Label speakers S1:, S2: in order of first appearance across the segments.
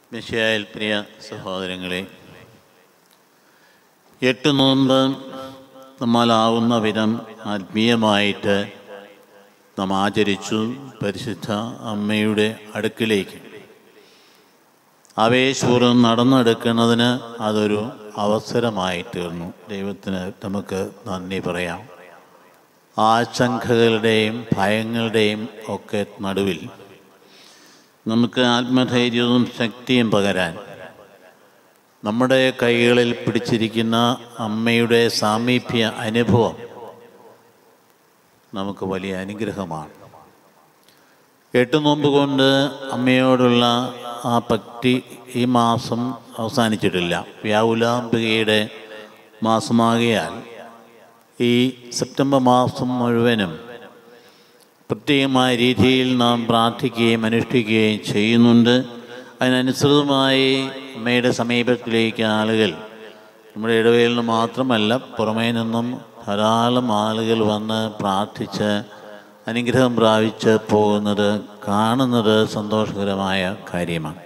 S1: മിശയായിൽ പ്രിയ സഹോദരങ്ങളെ എട്ട് നോമ്പ് നമ്മളാവുന്ന വിധം ആത്മീയമായിട്ട് നാം ആചരിച്ചു പരിശുദ്ധ അമ്മയുടെ അടുക്കിലേക്ക് ആവേശപൂർവ്വം നടന്നെടുക്കുന്നതിന് അതൊരു അവസരമായി തീർന്നു ദൈവത്തിന് നമുക്ക് നന്ദി പറയാം ആശങ്കകളുടെയും ഭയങ്ങളുടെയും ഒക്കെ നടുവിൽ നമുക്ക് ആത്മധൈര്യവും ശക്തിയും പകരാൻ നമ്മുടെ കൈകളിൽ പിടിച്ചിരിക്കുന്ന അമ്മയുടെ സാമീപ്യ അനുഭവം നമുക്ക് വലിയ അനുഗ്രഹമാണ് എട്ട് നോമ്പ് കൊണ്ട് അമ്മയോടുള്ള ആ ഭക്തി ഈ മാസം അവസാനിച്ചിട്ടില്ല വ്യാകുലാംബികയുടെ മാസമാകിയാൽ ഈ സെപ്റ്റംബർ മാസം മുഴുവനും പ്രത്യേകമായ രീതിയിൽ നാം പ്രാർത്ഥിക്കുകയും അനുഷ്ഠിക്കുകയും ചെയ്യുന്നുണ്ട് അതിനനുസൃതമായി അമ്മയുടെ സമീപത്തിലേക്ക് ആളുകൾ നമ്മുടെ ഇടവയിൽ നിന്ന് മാത്രമല്ല പുറമേ നിന്നും ധാരാളം ആളുകൾ വന്ന് പ്രാർത്ഥിച്ച് അനുഗ്രഹം പ്രാപിച്ച് പോകുന്നത് കാണുന്നത് സന്തോഷകരമായ കാര്യമാണ്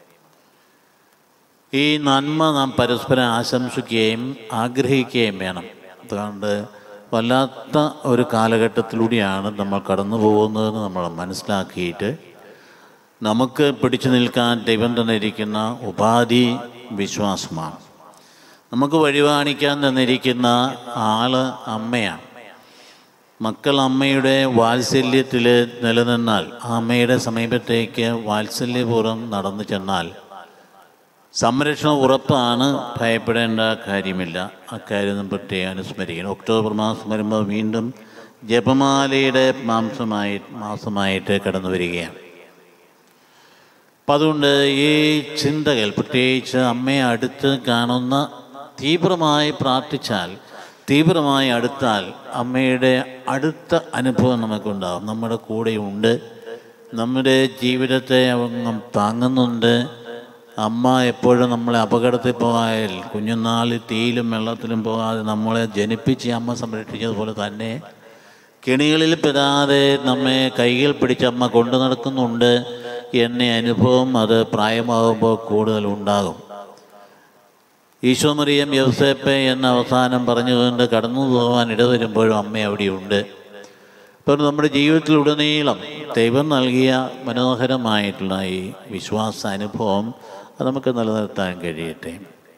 S1: ഈ നന്മ നാം പരസ്പരം ആശംസിക്കുകയും ആഗ്രഹിക്കുകയും വേണം അതുകൊണ്ട് വല്ലാത്ത ഒരു കാലഘട്ടത്തിലൂടെയാണ് നമ്മൾ കടന്നു പോകുന്നതെന്ന് നമ്മൾ മനസ്സിലാക്കിയിട്ട് നമുക്ക് പിടിച്ചു നിൽക്കാൻ ദൈവം തന്നിരിക്കുന്ന ഉപാധി വിശ്വാസമാണ് നമുക്ക് വഴികാണിക്കാൻ തന്നിരിക്കുന്ന ആള് അമ്മയാണ് മക്കൾ അമ്മയുടെ വാത്സല്യത്തിൽ നിലനിന്നാൽ ആ അമ്മയുടെ സമീപത്തേക്ക് വാത്സല്യപൂർവ്വം നടന്നു ചെന്നാൽ സംരക്ഷണം ഉറപ്പാണ് ഭയപ്പെടേണ്ട കാര്യമില്ല അക്കാര്യം പ്രത്യേകം അനുസ്മരിക്കണം ഒക്ടോബർ മാസം വരുമ്പോൾ വീണ്ടും ജപമാലയുടെ മാംസമായി മാസമായിട്ട് കടന്നു വരികയാണ് അപ്പം അതുകൊണ്ട് ഈ ചിന്തകൾ പ്രത്യേകിച്ച് അമ്മയെ അടുത്ത് കാണുന്ന തീവ്രമായി പ്രാർത്ഥിച്ചാൽ തീവ്രമായി അടുത്താൽ അമ്മയുടെ അടുത്ത അനുഭവം നമുക്കുണ്ടാകും നമ്മുടെ കൂടെയുണ്ട് നമ്മുടെ ജീവിതത്തെ അവങ്ങ് താങ്ങുന്നുണ്ട് അമ്മ എപ്പോഴും നമ്മളെ അപകടത്തിൽ പോയാൽ കുഞ്ഞുനാളിൽ തീയിലും വെള്ളത്തിലും പോകാതെ നമ്മളെ ജനിപ്പിച്ച് അമ്മ സംരക്ഷിച്ചതുപോലെ തന്നെ കെണികളിൽ പെടാതെ നമ്മെ കൈകൾ പിടിച്ച് അമ്മ കൊണ്ടു നടക്കുന്നുണ്ട് എന്ന അനുഭവം അത് പ്രായമാകുമ്പോൾ കൂടുതൽ ഉണ്ടാകും ഈശോമറിയം യവസേപ്പെ എന്ന അവസാനം പറഞ്ഞുകൊണ്ട് കടന്നു പോകാൻ ഇടവരുമ്പോഴും അമ്മ അവിടെയുണ്ട് അപ്പോൾ നമ്മുടെ ജീവിതത്തിലുടനീളം ദൈവം നൽകിയ മനോഹരമായിട്ടുള്ള ഈ വിശ്വാസ അനുഭവം അത് നമുക്ക് നിലനിർത്താൻ കഴിയട്ടെ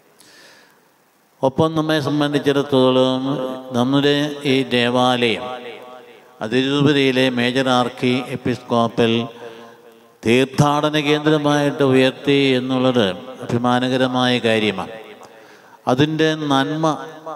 S1: ഒപ്പം നമ്മെ സംബന്ധിച്ചിടത്തോളം നമ്മുടെ ഈ ദേവാലയം അതിരൂപതയിലെ മേജർ ആർക്കി എപ്പിസ്കോപ്പൽ തീർത്ഥാടന കേന്ദ്രമായിട്ട് ഉയർത്തി എന്നുള്ളത് അഭിമാനകരമായ കാര്യമാണ് അതിൻ്റെ നന്മ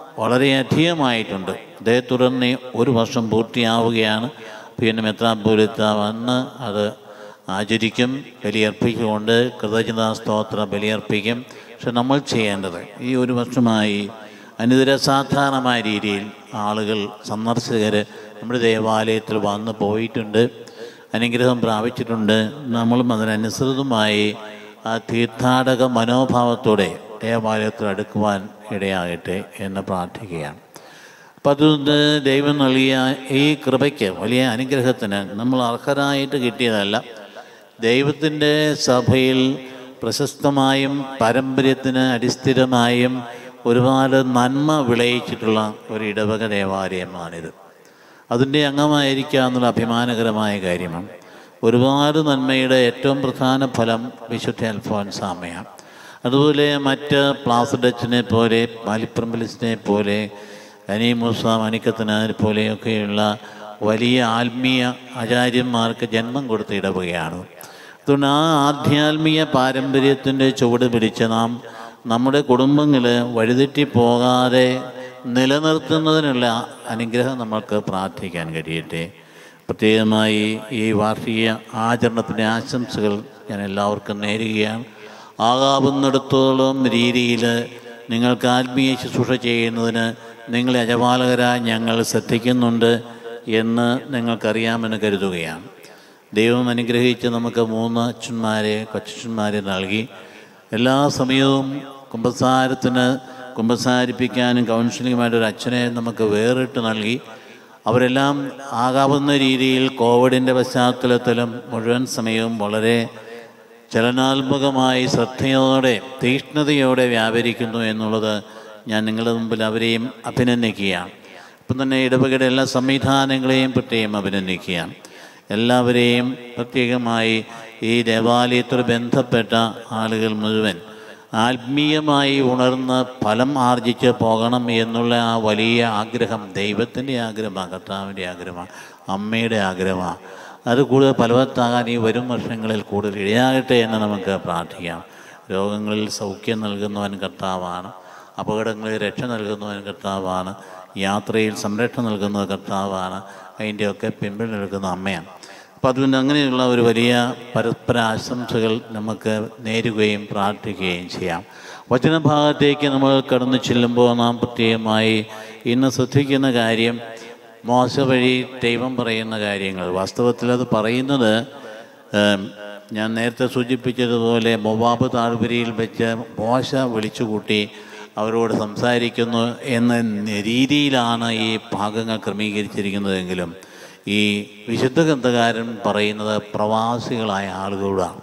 S1: വളരെയധികമായിട്ടുണ്ട് അതേ തുടർന്ന് ഒരു വർഷം പൂർത്തിയാവുകയാണ് പിന്നെ മെത്രാപൂരിത്ത വന്ന് അത് ആചരിക്കും ബലിയർപ്പിച്ചുകൊണ്ട് കൃതജ്ഞതാ സ്തോത്ര ബലിയർപ്പിക്കും പക്ഷെ നമ്മൾ ചെയ്യേണ്ടത് ഈ ഒരു വർഷമായി അനുദിന സാധാരണമായ രീതിയിൽ ആളുകൾ സന്ദർശകർ നമ്മുടെ ദേവാലയത്തിൽ വന്ന് പോയിട്ടുണ്ട് അനുഗ്രഹം പ്രാപിച്ചിട്ടുണ്ട് നമ്മളും അതിനനുസൃതമായി ആ തീർത്ഥാടക മനോഭാവത്തോടെ ദേവാലയത്തിൽ അടുക്കുവാൻ ഇടയാകട്ടെ എന്ന് പ്രാർത്ഥിക്കുകയാണ് അപ്പം അതുകൊണ്ട് ദൈവം നൽകിയ ഈ കൃപയ്ക്ക് വലിയ അനുഗ്രഹത്തിന് നമ്മൾ അർഹരായിട്ട് കിട്ടിയതല്ല ദൈവത്തിൻ്റെ സഭയിൽ പ്രശസ്തമായും പാരമ്പര്യത്തിന് അടിസ്ഥിരമായും ഒരുപാട് നന്മ വിളയിച്ചിട്ടുള്ള ഒരു ഇടവക ദേവാലയമാണിത് അതിൻ്റെ അംഗമായിരിക്കുക എന്നുള്ള അഭിമാനകരമായ കാര്യമാണ് ഒരുപാട് നന്മയുടെ ഏറ്റവും പ്രധാന ഫലം വിശുദ്ധ അൽഫോൻസാമയാണ് അതുപോലെ മറ്റ് പ്ലാസഡച്ചിനെ പോലെ പാലിപ്രംബലിസിനെ പോലെ അനീമൂസ മണിക്കത്തനാരെ പോലെയൊക്കെയുള്ള വലിയ ആത്മീയ ആചാര്യന്മാർക്ക് ജന്മം കൊടുത്ത ഇടവകയാണ് അതുകൊണ്ട് ആ ആധ്യാത്മിക പാരമ്പര്യത്തിൻ്റെ ചുവട് പിടിച്ച് നാം നമ്മുടെ കുടുംബങ്ങൾ വഴിതെറ്റി പോകാതെ നിലനിർത്തുന്നതിനുള്ള അനുഗ്രഹം നമ്മൾക്ക് പ്രാർത്ഥിക്കാൻ കഴിയട്ടെ പ്രത്യേകമായി ഈ വാർഷിക ആചരണത്തിൻ്റെ ആശംസകൾ ഞാൻ എല്ലാവർക്കും നേരുകയാണ് ആകാവുന്നിടത്തോളം രീതിയിൽ നിങ്ങൾക്ക് ആത്മീയ ശുശ്രൂഷ ചെയ്യുന്നതിന് നിങ്ങളെ അജപാലകരായി ഞങ്ങൾ ശ്രദ്ധിക്കുന്നുണ്ട് എന്ന് നിങ്ങൾക്കറിയാമെന്ന് കരുതുകയാണ് ദൈവം അനുഗ്രഹിച്ച് നമുക്ക് മൂന്ന് അച്ഛന്മാരെ കൊച്ചന്മാരെ നൽകി എല്ലാ സമയവും കുമ്പസാരത്തിന് കുമ്പസാരിപ്പിക്കാനും കൗൺസിലിങ്ങുമായിട്ട് ഒരു അച്ഛനെ നമുക്ക് വേറിട്ട് നൽകി അവരെല്ലാം ആകാവുന്ന രീതിയിൽ കോവിഡിൻ്റെ പശ്ചാത്തലത്തിലും മുഴുവൻ സമയവും വളരെ ചലനാത്മകമായി ശ്രദ്ധയോടെ തീക്ഷ്ണതയോടെ വ്യാപരിക്കുന്നു എന്നുള്ളത് ഞാൻ നിങ്ങളുടെ മുമ്പിൽ അവരെയും അഭിനന്ദിക്കുകയാണ് ഇപ്പം തന്നെ ഇടവകയുടെ എല്ലാ സംവിധാനങ്ങളെയും പ്രത്യേകം അഭിനന്ദിക്കുകയാണ് എല്ലാവരെയും പ്രത്യേകമായി ഈ ദേവാലയത്തോട് ബന്ധപ്പെട്ട ആളുകൾ മുഴുവൻ ആത്മീയമായി ഉണർന്ന് ഫലം ആർജിച്ച് പോകണം എന്നുള്ള ആ വലിയ ആഗ്രഹം ദൈവത്തിൻ്റെ ആഗ്രഹമാണ് കർത്താവിൻ്റെ ആഗ്രഹമാണ് അമ്മയുടെ ആഗ്രഹമാണ് അത് കൂടുതൽ ഫലവത്താകാൻ ഈ വരും വർഷങ്ങളിൽ കൂടുതൽ ഇടയാകട്ടെ എന്ന് നമുക്ക് പ്രാർത്ഥിക്കാം രോഗങ്ങളിൽ സൗഖ്യം നൽകുന്നവൻ കർത്താവാണ് അപകടങ്ങളിൽ രക്ഷ നൽകുന്നവൻ കർത്താവാണ് യാത്രയിൽ സംരക്ഷണം നൽകുന്നത് കർത്താവാണ് അതിൻ്റെയൊക്കെ പിമ്പിൽ നിൽക്കുന്ന അമ്മയാണ് അപ്പോൾ അതുകൊണ്ട് അങ്ങനെയുള്ള ഒരു വലിയ പരസ്പര ആശംസകൾ നമുക്ക് നേരുകയും പ്രാർത്ഥിക്കുകയും ചെയ്യാം വചനഭാഗത്തേക്ക് നമ്മൾ കടന്നു ചെല്ലുമ്പോൾ നാം പ്രത്യേകമായി ഇന്ന് ശ്രദ്ധിക്കുന്ന കാര്യം മോശ വഴി ദൈവം പറയുന്ന കാര്യങ്ങൾ വാസ്തവത്തിൽ അത് പറയുന്നത് ഏം, ഞാൻ നേരത്തെ സൂചിപ്പിച്ചതുപോലെ മൊവാബ് താഴ്വരയിൽ വെച്ച് മോശ വിളിച്ചുകൂട്ടി അവരോട് സംസാരിക്കുന്നു എന്ന രീതിയിലാണ് ഈ ഭാഗങ്ങൾ ക്രമീകരിച്ചിരിക്കുന്നതെങ്കിലും ഈ വിശുദ്ധ ഗ്രന്ഥകാരൻ പറയുന്നത് പ്രവാസികളായ ആളുകളാണ്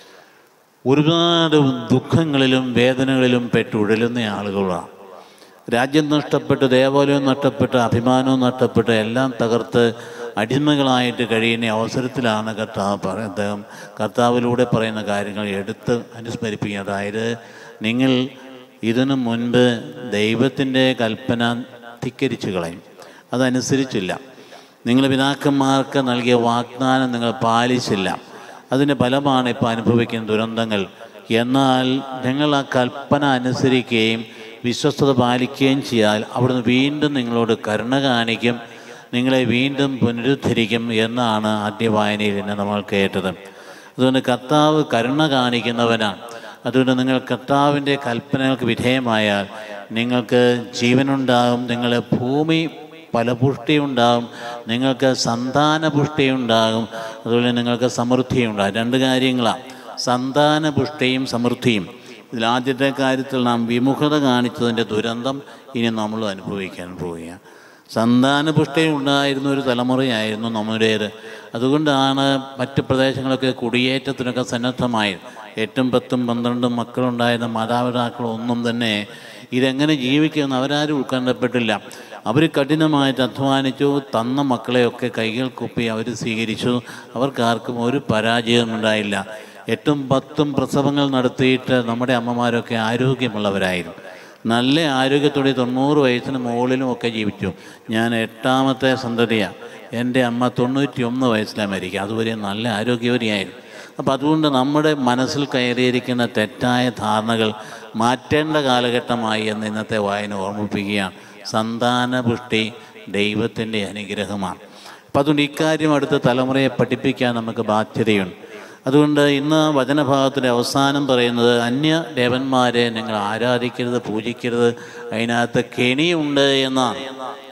S1: ഒരുപാട് ദുഃഖങ്ങളിലും വേദനകളിലും പെട്ടുഴലുന്ന ആളുകളാണ് രാജ്യം നഷ്ടപ്പെട്ട് ദേവാലയം നഷ്ടപ്പെട്ട് അഭിമാനവും നഷ്ടപ്പെട്ട് എല്ലാം തകർത്ത് അടിമകളായിട്ട് കഴിയുന്ന അവസരത്തിലാണ് കർത്താവ് പറ അദ്ദേഹം കർത്താവിലൂടെ പറയുന്ന കാര്യങ്ങൾ എടുത്ത് അനുസ്മരിപ്പിക്കുക അതായത് നിങ്ങൾ ഇതിനു മുൻപ് ദൈവത്തിൻ്റെ കൽപ്പന ധിക്കരിച്ചു കളയും അതനുസരിച്ചില്ല നിങ്ങൾ പിതാക്കന്മാർക്ക് നൽകിയ വാഗ്ദാനം നിങ്ങൾ പാലിച്ചില്ല അതിൻ്റെ ഫലമാണ് ഇപ്പോൾ അനുഭവിക്കുന്ന ദുരന്തങ്ങൾ എന്നാൽ നിങ്ങൾ ആ കൽപ്പന അനുസരിക്കുകയും വിശ്വസ്തത പാലിക്കുകയും ചെയ്യാൽ അവിടുന്ന് വീണ്ടും നിങ്ങളോട് കരുണ കാണിക്കും നിങ്ങളെ വീണ്ടും പുനരുദ്ധരിക്കും എന്നാണ് ആദ്യ വായനയിൽ ഇന്ന് നമ്മൾ കേട്ടത് അതുകൊണ്ട് കർത്താവ് കരുണ കാണിക്കുന്നവനാണ് അതുകൊണ്ട് നിങ്ങൾ കർത്താവിൻ്റെ കൽപ്പനകൾക്ക് വിധേയമായാൽ നിങ്ങൾക്ക് ജീവനുണ്ടാകും നിങ്ങളെ ഭൂമി ഫലപുഷ്ടി ഉണ്ടാകും നിങ്ങൾക്ക് സന്താന പുഷ്ടി ഉണ്ടാകും അതുപോലെ നിങ്ങൾക്ക് സമൃദ്ധി ഉണ്ടാകും രണ്ട് കാര്യങ്ങളാണ് സന്താന പുഷ്ടിയും സമൃദ്ധിയും ഇതിൽ ആദ്യത്തെ കാര്യത്തിൽ നാം വിമുഖത കാണിച്ചതിൻ്റെ ദുരന്തം ഇനി നമ്മൾ അനുഭവിക്കാൻ പോവുകയാണ് സന്താന പുഷ്ടി ഉണ്ടായിരുന്ന ഒരു തലമുറയായിരുന്നു നമ്മുടേത് അതുകൊണ്ടാണ് മറ്റ് പ്രദേശങ്ങളൊക്കെ കുടിയേറ്റത്തിനൊക്കെ സന്നദ്ധമായത് എട്ടും പത്തും പന്ത്രണ്ടും മക്കളുണ്ടായിരുന്ന മാതാപിതാക്കളൊന്നും തന്നെ ഇതെങ്ങനെ ജീവിക്കുമെന്ന് അവരാരും ഉത്കണ്ഠപ്പെട്ടില്ല അവർ കഠിനമായിട്ട് അധ്വാനിച്ചു തന്ന മക്കളെയൊക്കെ കൈകൾ കുപ്പി അവർ സ്വീകരിച്ചു അവർക്കാർക്കും ഒരു പരാജയവും ഉണ്ടായില്ല എട്ടും പത്തും പ്രസവങ്ങൾ നടത്തിയിട്ട് നമ്മുടെ അമ്മമാരൊക്കെ ആരോഗ്യമുള്ളവരായിരുന്നു നല്ല ആരോഗ്യത്തോടെ തൊണ്ണൂറ് വയസ്സിന് മുകളിലും ഒക്കെ ജീവിച്ചു ഞാൻ എട്ടാമത്തെ സന്തതിയാണ് എൻ്റെ അമ്മ തൊണ്ണൂറ്റി ഒന്ന് വയസ്സിലാണ് മരിക്കുക അതുവരെ നല്ല ആരോഗ്യവരിയായിരുന്നു അപ്പോൾ അതുകൊണ്ട് നമ്മുടെ മനസ്സിൽ കയറിയിരിക്കുന്ന തെറ്റായ ധാരണകൾ മാറ്റേണ്ട കാലഘട്ടമായി എന്ന് ഇന്നത്തെ വായന ഓർമ്മിപ്പിക്കുകയാണ് സന്താന പുഷ്ടി ദൈവത്തിൻ്റെ അനുഗ്രഹമാണ് അപ്പം അതുകൊണ്ട് ഇക്കാര്യം അടുത്ത തലമുറയെ പഠിപ്പിക്കാൻ നമുക്ക് ബാധ്യതയുണ്ട് അതുകൊണ്ട് ഇന്ന് വചനഭാഗത്തിൻ്റെ അവസാനം പറയുന്നത് അന്യ ദേവന്മാരെ നിങ്ങൾ ആരാധിക്കരുത് പൂജിക്കരുത് അതിനകത്ത് കെണിയുണ്ട് എന്നാണ്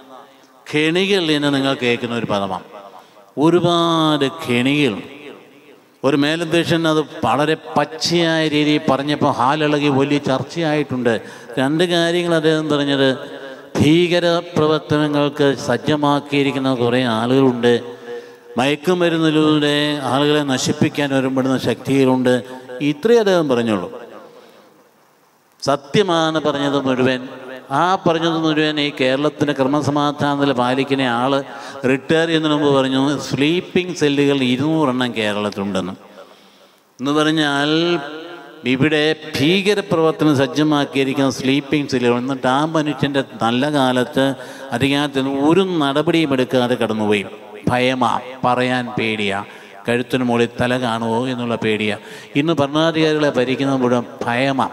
S1: കെണികൾ എന്ന് നിങ്ങൾ കേൾക്കുന്ന ഒരു പദമാണ് ഒരുപാട് കെണികളുണ്ട് ഒരു മേലധ്യക്ഷൻ അത് വളരെ പച്ചയായ രീതിയിൽ പറഞ്ഞപ്പോൾ ഹാലിളകി വലിയ ചർച്ചയായിട്ടുണ്ട് രണ്ട് കാര്യങ്ങൾ അദ്ദേഹം പറഞ്ഞത് ഭീകര പ്രവർത്തനങ്ങൾക്ക് സജ്ജമാക്കിയിരിക്കുന്ന കുറേ ആളുകളുണ്ട് മയക്കുമരുന്നിലൂടെ ആളുകളെ നശിപ്പിക്കാൻ ഒരുപ്പെടുന്ന ശക്തികളുണ്ട് ഇത്രയും അദ്ദേഹം പറഞ്ഞുള്ളൂ സത്യമാണ് പറഞ്ഞത് മുഴുവൻ ആ പറഞ്ഞത് മുഴുവൻ ഈ കേരളത്തിൻ്റെ ക്രമസമാധാനത്തിൽ പാലിക്കുന്ന ആള് റിട്ടയർ ചെയ്യുന്നതിന് മുമ്പ് പറഞ്ഞു സ്ലീപ്പിംഗ് സെല്ലുകൾ ഇരുന്നൂറെണ്ണം കേരളത്തിലുണ്ടെന്ന് എന്ന് പറഞ്ഞാൽ ഇവിടെ ഭീകരപ്രവർത്തനം സജ്ജമാക്കിയിരിക്കുന്ന സ്ലീപ്പിംഗ് സെല്ലുകൾ എന്നിട്ട് ആ മനുഷ്യൻ്റെ നല്ല കാലത്ത് അധികാരത്തിൽ ഒരു നടപടിയും എടുക്കാതെ കടന്നുപോയി ഭയമാ പറയാൻ പേടിയാ കഴുത്തിന് മുകളിൽ തല കാണുമോ എന്നുള്ള പേടിയാ ഇന്ന് ഭരണാധികാരികളെ ഭരിക്കുന്ന മുഴുവൻ ഭയമാ